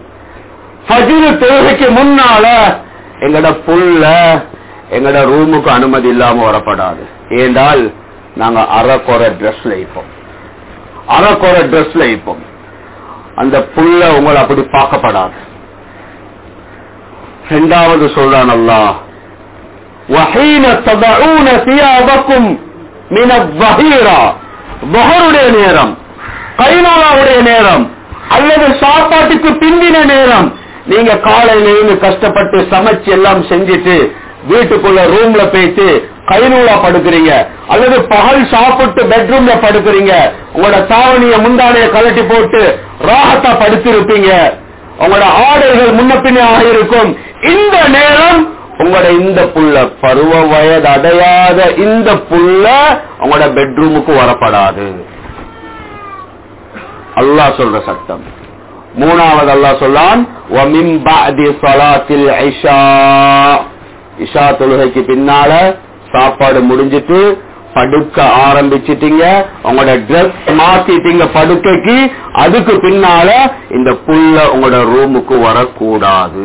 Speaker 1: ஃபஜ்ரு தொழுகைக்கு முன்னால எங்கட புள்ள எங்கட ரூமுக்கு அனுமதி இல்லாம வரப்படாது ஏண்டால் நாங்க அறக்குறை ட்ரெஸ்ல இருப்போம் அறக்குறை ட்ரெஸ்ல இருப்போம் அந்த புள்ள உங்களை அப்படி பார்க்கப்படாது இரண்டாவது சொல்றான் அல்லாஹ் وحين تضعون ثيابكم من الظهيرة ظهருடைய நேரம் கைநாளாவுடைய நேரம் அல்லது சாப்பாட்டுக்கு பிந்தின நேரம் நீங்க காலையில இருந்து கஷ்டப்பட்டு சமைச்சு எல்லாம் செஞ்சுட்டு வீட்டுக்குள்ள ரூம்ல போயிட்டு கைநூலா படுக்கிறீங்க அல்லது பகல் சாப்பிட்டு பெட்ரூம்ல படுக்கிறீங்க உங்களோட தாவணிய முந்தானைய கலட்டி போட்டு ராகத்தா படுத்திருப்பீங்க உங்களோட ஆடைகள் முன்ன பின்னாக இருக்கும் இந்த நேரம் உங்களோட இந்த புள்ள பருவ வயது அடையாத இந்த புள்ள உங்களோட பெட்ரூமுக்கு வரப்படாது அல்லாஹ் சொல்ற சட்டம் மூணாவது அல்லாஹ் சொல்லான் وَمِن بَعْدِ صَلَاةِ الْعِشَاءِ இஷா தொழுகைக்கு பின்னால சாப்பாடு முடிஞ்சிட்டு படுக்க ஆரம்பிச்சிட்டீங்க உங்களோட ட்ரெஸ் மாத்திட்டீங்க படுக்கைக்கு அதுக்கு பின்னால இந்த புல்ல உங்களோட ரூமுக்கு வரக்கூடாது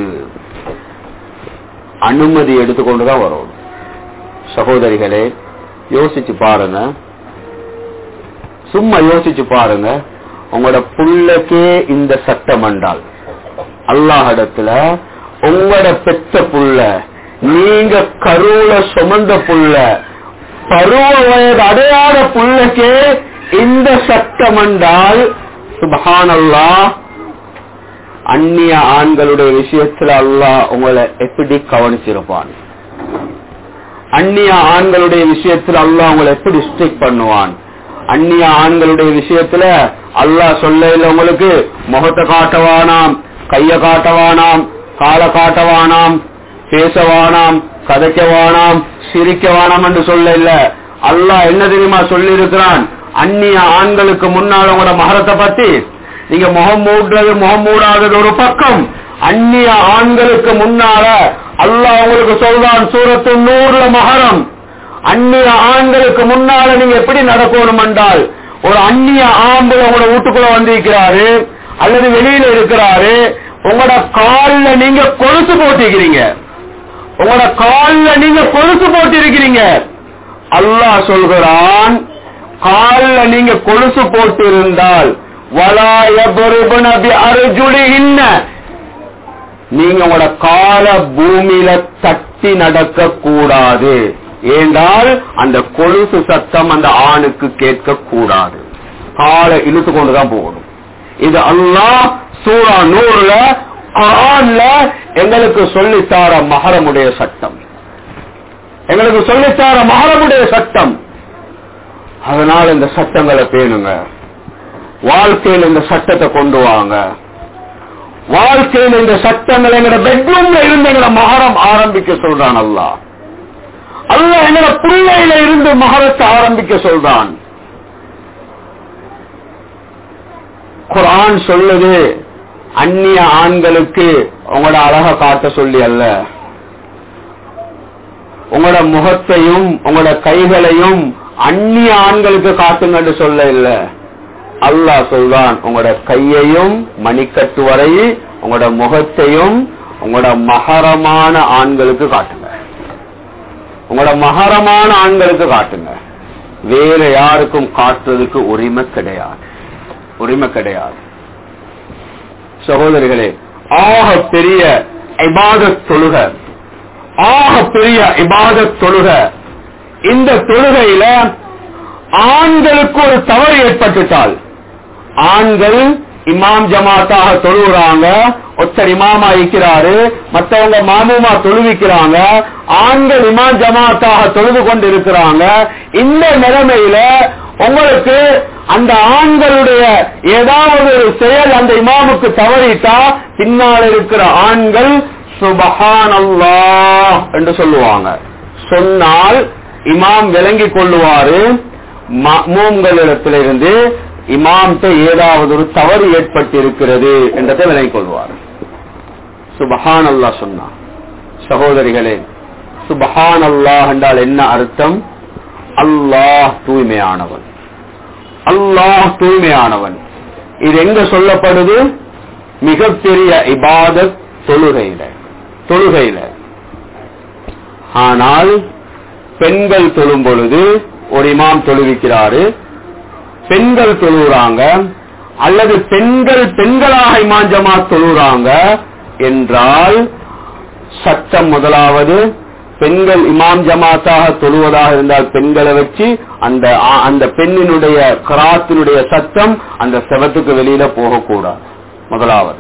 Speaker 1: அனுமதி எடுத்துக்கொண்டுதான் வரும் சகோதரிகளே யோசிச்சு பாருங்க சும்மா யோசிச்சு பாருங்க உங்களோட புள்ளக்கே இந்த சட்டம் என்றால் அல்லாஹிடத்துல உங்களோட பெத்த புள்ள நீங்க கருவுல சுமந்த புள்ள பருவ வயது அடையாத புள்ளக்கே இந்த சட்டம் என்றால் சுபஹானல்லா அந்நிய ஆண்களுடைய விஷயத்துல அல்லாஹ் உங்களை எப்படி கவனிச்சிருப்பான் அந்நிய ஆண்களுடைய விஷயத்துல அல்லாஹ் உங்களை எப்படி ஸ்ட்ரிக் பண்ணுவான் அந்நிய ஆண்களுடைய விஷயத்துல அல்லாஹ் சொல்ல உங்களுக்கு முகத்தை காட்டவானாம் கைய காட்டவானாம் கால காட்டவானாம் பேசவானாம் கதைக்கவானாம் சிரிக்கவானாம் என்று சொல்ல இல்ல அல்லாஹ் என்ன தெரியுமா சொல்லி இருக்கிறான் அந்நிய ஆண்களுக்கு முன்னால் உங்களோட மகரத்தை பத்தி நீங்க முகம் மூடுறது முகம் மூடாதது ஒரு பக்கம் அந்நிய ஆண்களுக்கு முன்னால அல்லாஹ் உங்களுக்கு சொல்றான் சூரத்து நூறுல மகரம் அந்நிய ஆண்களுக்கு முன்னால நீங்க எப்படி நடக்கணும் என்றால் ஒரு அந்நிய ஆம்பளை உங்களோட வீட்டுக்குள்ள வந்திருக்கிறாரு அல்லது வெளியில இருக்கிறாரு உங்களோட கால்ல நீங்க கொலுசு போட்டிருக்கிறீங்க உங்களோட கால்ல நீங்க கொலுசு போட்டிருக்கிறீங்க அல்லாஹ் சொல்கிறான் கால்ல நீங்க கொலுசு போட்டிருந்தால் வலாயபுரிபுன அருஜுலிஹின்ன நீங்க உங்களோட கால பூமியில தட்டி நடக்க கூடாது ஏண்டால் அந்த கொலுசு சத்தம் அந்த ஆணுக்கு கேட்க கூடாது காலை இழுத்து கொண்டுதான் போகணும் இது அல்லாஹ் சூரா நூறுல குர்ஆன்ல எங்களுக்கு சொல்லித்தார மகரமுடைய சட்டம் எங்களுக்கு சொல்லித்தார மகரமுடைய சட்டம் அதனால இந்த சட்டங்களை பேணுங்க வாழ்க்கையில் இந்த சட்டத்தை கொண்டு வாங்க வாழ்க்கையில் இந்த சட்டங்கள் எங்கட பெட்ரூம்ல இருந்து எங்கட மகரம் ஆரம்பிக்க சொல்றான் அல்லா அல்ல எங்கட பிள்ளையில இருந்து மகரத்தை ஆரம்பிக்க சொல்றான் குரான் சொல்லுது அந்நிய ஆண்களுக்கு உங்களோட அழக காட்ட சொல்லி அல்ல உங்களோட முகத்தையும் உங்களோட கைகளையும் அந்நிய ஆண்களுக்கு காட்டுங்கன்னு சொல்ல இல்ல அல்லாஹ் சொல்றான் உங்களோட கையையும் மணிக்கட்டு வரை உங்களோட முகத்தையும் உங்களோட மகரமான ஆண்களுக்கு காட்டுங்க உங்களோட மகரமான ஆண்களுக்கு காட்டுங்க வேற யாருக்கும் காட்டுறதுக்கு உரிமை கிடையாது உரிமை கிடையாது சகோதரிகளே ஆக பெரிய இபாதத் தொழுக ஆக பெரிய இபாதத் தொழுக இந்த தொழுகையில ஆண்களுக்கு ஒரு தவறு ஏற்பட்டுட்டால் ஆண்கள் இமாம் ஜமாத்தாக தொழுகிறாங்க ஒருத்தர் இமாமா இருக்கிறாரு மற்றவங்க மாமூமா தொழுவிக்கிறாங்க ஆண்கள் இமாம் ஜமாத்தாக தொழுது கொண்டு இருக்கிறாங்க இந்த நிலைமையில உங்களுக்கு அந்த ஆண்களுடைய ஏதாவது ஒரு செயல் அந்த இமாமுக்கு தவறிட்டா பின்னால் இருக்கிற ஆண்கள் சுபஹானல்லா என்று சொல்லுவாங்க சொன்னால் இமாம் விளங்கிக் கொள்ளுவாரு மூங்களிடத்திலிருந்து இமாம்கிட்ட ஏதாவது ஒரு தவறு ஏற்பட்டு இருக்கிறது என்றதை விளங்கிக் கொள்வார் சுபஹான் அல்லா சொன்னா சகோதரிகளே சுபஹான் அல்லாஹ் என்றால் என்ன அர்த்தம் அல்லாஹ் தூய்மையானவன் அல்லாஹ் தூய்மையானவன் இது எங்க சொல்லப்படுது மிகப்பெரிய இபாதத் தொழுகையில தொழுகையில ஆனால் பெண்கள் தொழும் பொழுது ஒரு இமாம் தொழுவிக்கிறாரு பெண்கள் தொழுகிறாங்க அல்லது பெண்கள் பெண்களாக இமாஞ்சமா தொழுகிறாங்க என்றால் சட்டம் முதலாவது பெண்கள் இமாம் ஜமாத்தாக தொழுவதாக இருந்தால் பெண்களை வச்சு அந்த அந்த பெண்ணினுடைய கராத்தினுடைய சத்தம் அந்த செவத்துக்கு வெளியில போகக்கூடாது முதலாவது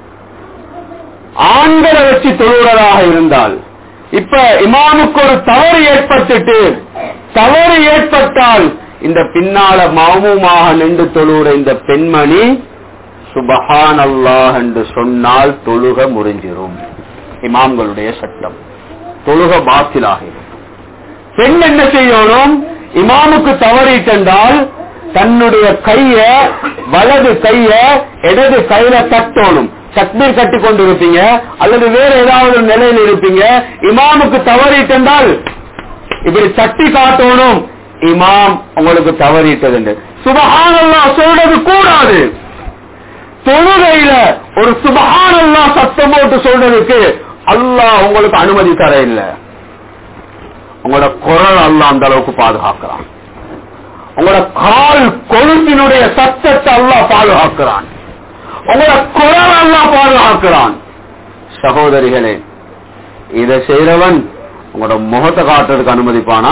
Speaker 1: ஆண்களை வச்சு தொழுகிறதாக இருந்தால் இப்ப இமாமுக்கு ஒரு தவறு ஏற்பட்டுட்டு தவறு ஏற்பட்டால் இந்த பின்னால மாமுமாக நின்று தொழுகிற இந்த பெண்மணி சுபஹான் அல்லாஹ் என்று சொன்னால் தொழுக முறிஞ்சிரும் இமாம்களுடைய சட்டம் தொழுக பாத்திலாகிறது பெண் என்ன செய்யணும் இமாமுக்கு தவறிட்டென்றால் தன்னுடைய கைய வலது கைய இடது கையில தட்டணும் தக்பீர் கட்டி கொண்டு இருப்பீங்க அல்லது வேற ஏதாவது ஒரு நிலையில் இருப்பீங்க இமாமுக்கு தவறிட்டென்றால் இப்படி தட்டி காட்டணும் இமாம் உங்களுக்கு தவறிட்டது சுபஹானல்லா சொல்றது கூடாது தொழுகையில ஒரு சுபஹானல்லா சத்தம் போட்டு சொல்றதுக்கு அல்லாஹ் உங்களுக்கு அனுமதி தர இல்ல உங்களோட குரல் அல்ல அந்த அளவுக்கு பாதுகாக்கிறான் உங்களோட கால் கொழுப்பினுடைய சத்தத்தை அல்லாஹ் பாதுகாக்கிறான் உங்களோட குரல் அல்லாஹ் பாதுகாக்கிறான் சகோதரிகளே இதை செய்யறவன் உங்களோட முகத்தை காட்டுறதுக்கு அனுமதிப்பானா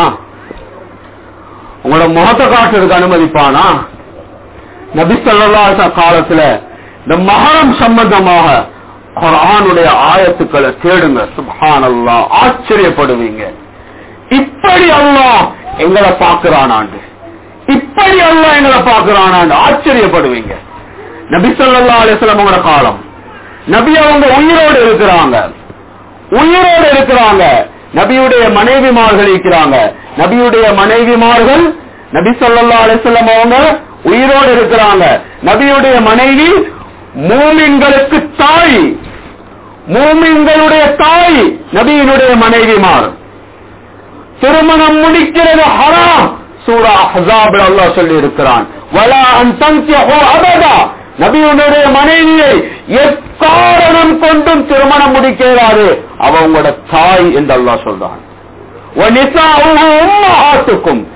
Speaker 1: உங்களோட முகத்தை காட்டுறதுக்கு அனுமதிப்பானா நபி சொல்லா காலத்துல இந்த மகரம் சம்பந்தமாக குரானுடைய ஆயத்துக்களை தேடுங்க சுபான் அல்லா ஆச்சரியப்படுவீங்க இப்படி அல்லா எங்களை பார்க்கிறானாண்டு இப்படி அல்லா எங்களை பார்க்கிறானாண்டு ஆச்சரியப்படுவீங்க நபி சொல்லா அலிஸ்லாம் உங்களோட காலம் நபி அவங்க உயிரோடு இருக்கிறாங்க உயிரோடு இருக்கிறாங்க நபியுடைய மனைவிமார்கள் இருக்கிறாங்க நபியுடைய மனைவிமார்கள் நபி சொல்லா அலிஸ்லாம் அவங்க உயிரோடு இருக்கிறாங்க நபியுடைய மனைவி மூமின்களுக்கு தாய் மூமின்களுடைய தாய் நபியினுடைய மனைவிமார் திருமணம் முடிக்கிறது ஹராம் சூரா ஹசாபில் அல்லாஹ் சொல்லி இருக்கிறான் வலா அன் தங்கியஹோ அபதா நபியுடைய மனைவியை எக்காரணம் கொண்டும் திருமணம் முடிக்கிறாரு அவ உங்களோட தாய் என்று அல்லாஹ் சொல்றான் உம்மஹாத்துக்கும்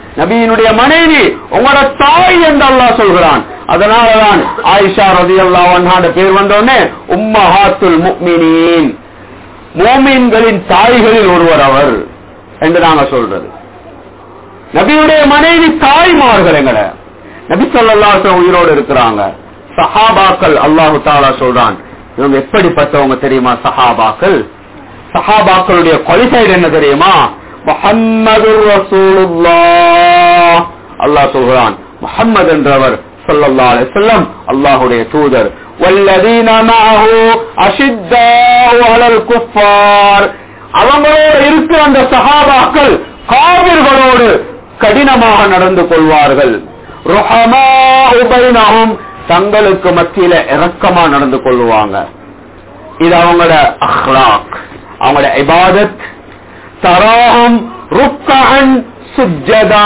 Speaker 1: நபியினுடைய மனைவி உங்களோட தாய் என்று அல்லாஹ் சொல்கிறான் அதனாலதான் ஆயிஷா ரதி அல்லாஹ் பேர் வந்தோடனே உம்மஹாத்துல் முக்மினீன் மோமீன்களின் தாய்களில் ஒருவர் அவர் என்று நாங்க சொல்றது நபியுடைய மனைவி தாய்மார்கள் எங்கட நபி சொல்லா உயிரோடு இருக்கிறாங்க சஹாபாக்கள் அல்லாஹு தாலா சொல்றான் இவங்க எப்படிப்பட்டவங்க தெரியுமா சஹாபாக்கள் சஹாபாக்களுடைய கொலிசைடு என்ன தெரியுமா முஹம்மது ரசூலுல்லாஹ் அல்லாஹ் சொல்கிறான் முஹம்மது என்றவர் ஸல்லல்லாஹு அலைஹி வஸல்லம் அல்லாஹ்வுடைய தூதர் والذين معه أشداء على الكفار அவங்களோடு இருக்கிற அந்த சஹாபாக்கள் காவிர்களோடு கடினமாக நடந்து கொள்வார்கள் ருஹமாஉ பைனஹும் தங்களுக்கு மத்தியில இரக்கமா நடந்து கொள்வாங்க இது அவங்களோட அஹ்லாக் அவங்களோட இபாதத் தராஹும் ருக்கன் சுஜதா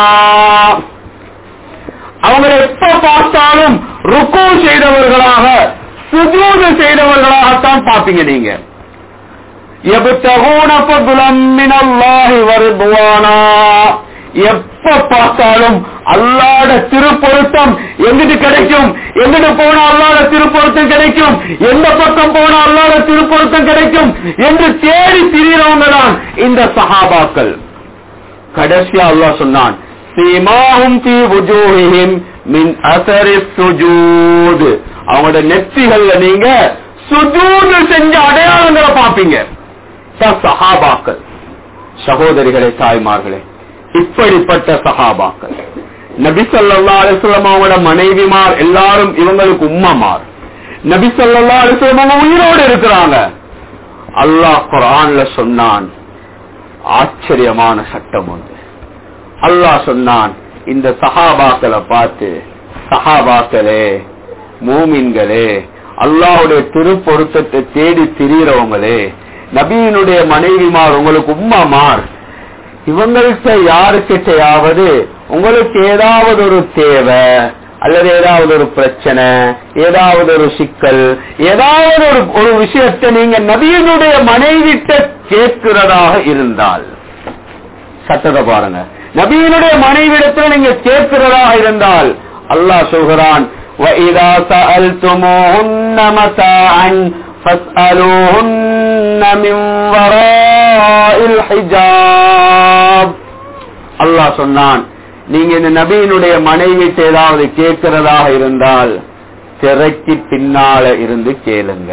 Speaker 1: அவங்களை எப்ப பார்த்தாலும் ருக்கு செய்தவர்களாக சுஜூது செய்தவர்களாகத்தான் பார்ப்பீங்க நீங்க يبتغون فضلا من الله ورضوانا எப்ப பார்த்தாலும் அல்லாட திருப்பொருத்தம் எங்கிட்டு கிடைக்கும் எங்கிட்டு போனா அல்லாட திருப்பொருத்தம் கிடைக்கும் எந்த பக்கம் போனா அல்லாட திருப்பொருத்தம் கிடைக்கும் என்று தேடி திரியறவங்க தான் இந்த சஹாபாக்கள் கடைசியா அல்லாஹ் சொன்னான் சீமாஹும் ஃபீ வுஜூஹிஹிம் மின் அஸரி சுஜூத் அவங்களோட நெற்றிகள்ல நீங்க சுஜூத் செஞ்ச அடையாளங்களை பாப்பீங்க தான் சஹாபாக்கள் சகோதரிகளே தாய்மார்களே இப்படிப்பட்ட சஹாபாக்கள் நபி ஸல்லல்லாஹு அலைஹி வஸல்லம் அவங்களோட மனைவிமார் எல்லாரும் இவங்களுக்கு உம்மமார் நபி ஸல்லல்லாஹு அலைஹி வஸல்லம் அவங்க உயிரோடு இருக்கிறாங்க அல்லாஹ் குர்ஆன்ல சொன்னான் ஆச்சரியமான சட்டம் ஒன்று அல்லாஹ் சொன்னான் இந்த சஹாபாக்களை பார்த்து சஹாபாக்களே மூமின்களே அல்லாஹுடைய திருப்பொருத்தத்தை தேடி திரியறவங்களே நபியினுடைய மனைவிமார் உங்களுக்கு உம்மாமார் இவங்கள்ட்ட யாருக்கிட்டையாவது உங்களுக்கு ஏதாவது ஒரு தேவை அல்லது ஏதாவது ஒரு பிரச்சனை ஏதாவது ஒரு சிக்கல் ஏதாவது ஒரு ஒரு விஷயத்தை நீங்க நபியினுடைய மனைவிட்ட கேட்கிறதாக இருந்தால் சட்டத்தை பாருங்க நபியினுடைய மனைவிடத்தில் நீங்க கேட்கிறதாக இருந்தால் அல்லாஹ் சொல்கிறான் وَإِذَا سَأَلْتُمُوهُنَّ مَتَاعًا فَاسْأَلُوهُنَّ مِنْ وَرَاءِ الْحِجَابِ அல்லாஹ் சொன்னான் நீங்க இந்த நபியினுடைய மனைவிட்டு ஏதாவது கேட்கிறதாக இருந்தால் திரைக்கு பின்னால இருந்து கேளுங்க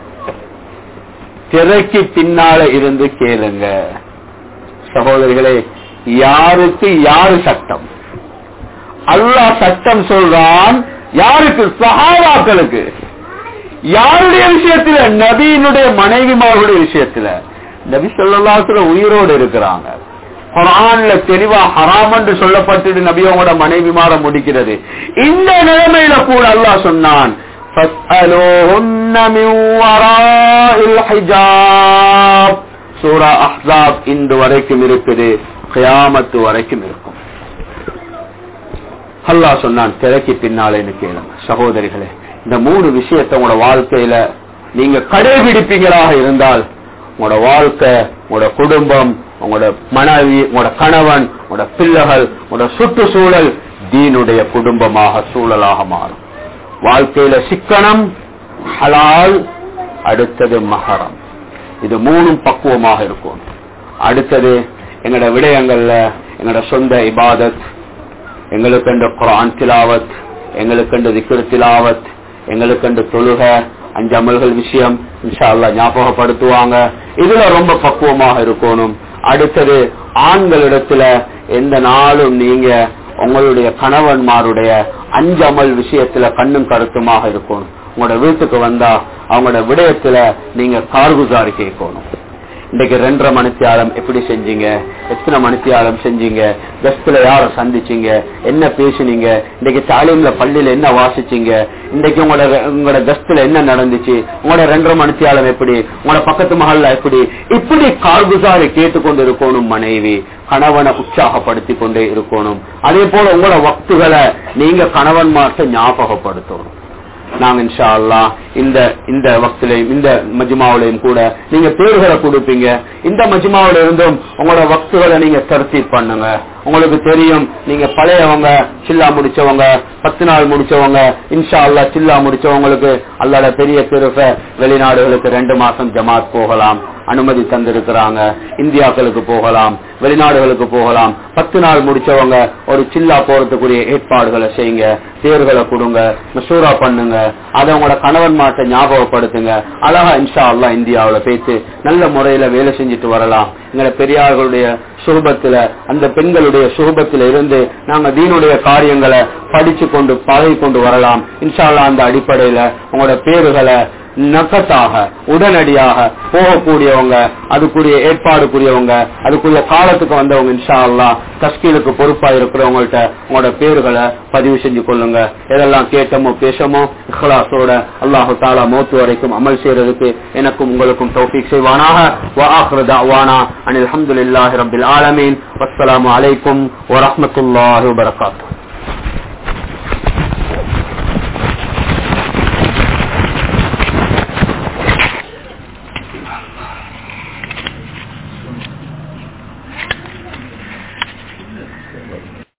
Speaker 1: திரைக்கு பின்னால இருந்து கேளுங்க சகோதரிகளே யாருக்கு யாரு சட்டம் அல்லாஹ் சட்டம் சொல்றான் யாருக்கு சஹாபாக்களுக்கு யாருடைய விஷயத்துல நபியினுடைய மனைவிமாருடைய விஷயத்துல நபி சொல்லலாத்துல உயிரோடு இருக்கிறாங்க குரான்ல தெளிவா ஹராம் என்று சொல்லப்பட்டு நபியோட மனைவி மாற முடிக்கிறது இந்த நிலைமையில கூட அல்லாஹ் சொன்னான் فَاسْأَلُوهُنَّ مِنْ وَرَاءِ الْحِجَابِ சூரா அஹ்ஸாப் இன்று வரைக்கும் இருக்குது கியாமத்து வரைக்கும் இருக்கும் அல்லாஹ் சொன்னான் திரைக்கு பின்னாலேன்னு கேளுங்க சகோதரிகளே இந்த மூணு விஷயத்தை உங்களோட வாழ்க்கையில நீங்க கடைபிடிப்பீங்களாக இருந்தால் உங்களோட வாழ்க்கை உங்களோட குடும்பம் உங்களோட மனைவி உங்களோட கணவன் உங்களோட பிள்ளைகள் உங்களோட சுற்றுச்சூழல் தீனுடைய குடும்பமாக சூழலாக மாறும் வாழ்க்கையில சிக்கனம் ஹலால் அடுத்தது மகரம் இது மூணும் பக்குவமாக இருக்கும் அடுத்தது எங்களோட விடயங்கள்ல எங்களோட சொந்த இபாதத் எங்களுக்கு குரான் திலாவத் எங்களுக்கு திக்ரு திலாவத் எங்களுக்கு தொழுக அஞ்சு அமல்கள் விஷயம் இன்ஷா அல்லா ஞாபகப்படுத்துவாங்க இதுல ரொம்ப பக்குவமாக இருக்கணும் அடுத்தது ஆண்களிடத்துல எந்த நாளும் நீங்க உங்களுடைய கணவன்மாருடைய அஞ்சு அமல் விஷயத்துல கண்ணும் கருத்துமாக இருக்கணும் உங்களோட வீட்டுக்கு வந்தா அவங்களோட விடயத்துல நீங்க கார்குசாரி கேட்கணும் இன்னைக்கு ரெண்டரை மணித்தியாலம் எப்படி செஞ்சீங்க எத்தனை மணித்தியாலம் செஞ்சீங்க கஸ்ட்ல யார சந்திச்சீங்க என்ன பேசுனீங்க இன்னைக்கு தாலீம்ல பள்ளியில என்ன வாசிச்சீங்க இன்னைக்கு உங்களோட உங்களோட கஸ்ட்ல என்ன நடந்துச்சு உங்களோட ரெண்டரை மணித்தியாலம் எப்படி உங்களோட பக்கத்து மகள்ல எப்படி இப்படி கார்குசாரி கேட்டுக்கொண்டு இருக்கணும் மனைவி கணவனை உற்சாகப்படுத்தி கொண்டே இருக்கணும் அதே போல உங்களோட வக்துகளை நீங்க கணவன்மார்ட்ட ஞாபகப்படுத்தணும் நாங்க இன்ஷா அல்லாஹ் இந்த இந்த வக்திலையும் இந்த மஜ்மாவிலையும் கூட நீங்க பேர்களை கொடுப்பீங்க இந்த மஜ்மாவில இருந்தும் உங்களோட வக்துகளை நீங்க தருத்தி பண்ணுங்க உங்களுக்கு தெரியும் நீங்க பழையவங்க சில்லா முடிச்சவங்க பத்து நாள் முடிச்சவங்க இன்ஷா அல்லா சில்லா முடிச்சவங்களுக்கு அல்லாட பெரிய திருப்ப வெளிநாடுகளுக்கு ரெண்டு மாசம் ஜமாத் போகலாம் அனுமதி தந்திருக்கிறாங்க இந்தியாக்களுக்கு போகலாம் வெளிநாடுகளுக்கு போகலாம் பத்து நாள் முடிச்சவங்க ஒரு சில்லா போறதுக்குரிய ஏற்பாடுகளை செய்யுங்க தேர்களை கொடுங்க மசூரா பண்ணுங்க அதை உங்களோட கணவன் மாட்ட ஞாபகப்படுத்துங்க அழகா இன்ஷா அல்லா இந்தியாவுல பேசி நல்ல முறையில வேலை செஞ்சுட்டு வரலாம் எங்களை பெரியார்களுடைய சுகபத்துல அந்த பெண்களுடைய சுகபத்துல இருந்து நாங்க தீனுடைய காரியங்களை படிச்சு கொண்டு பழகி கொண்டு வரலாம் இன்ஷா அல்லா அந்த அடிப்படையில உங்களோட பேருகளை நக்கத்தாக உடனடியாக போகக்கூடியவங்க அதுக்குரிய ஏற்பாடுக்குரியவங்க அதுக்குரிய காலத்துக்கு வந்தவங்க இன்ஷா அல்லா தஸ்கீலுக்கு பொறுப்பா இருக்கிறவங்கள்ட்ட உங்களோட பேர்களை பதிவு செஞ்சு கொள்ளுங்க எதெல்லாம் கேட்டமோ பேசமோ இஹ்லாசோட அல்லாஹு தாலா மௌத்து வரைக்கும் அமல் செய்யறதுக்கு எனக்கும் உங்களுக்கும் தௌஃபீக் செய்வானாக وآخر دعوانا أن الحمد لله رب العالمين والسلام عليكم ورحمة الله وبركاته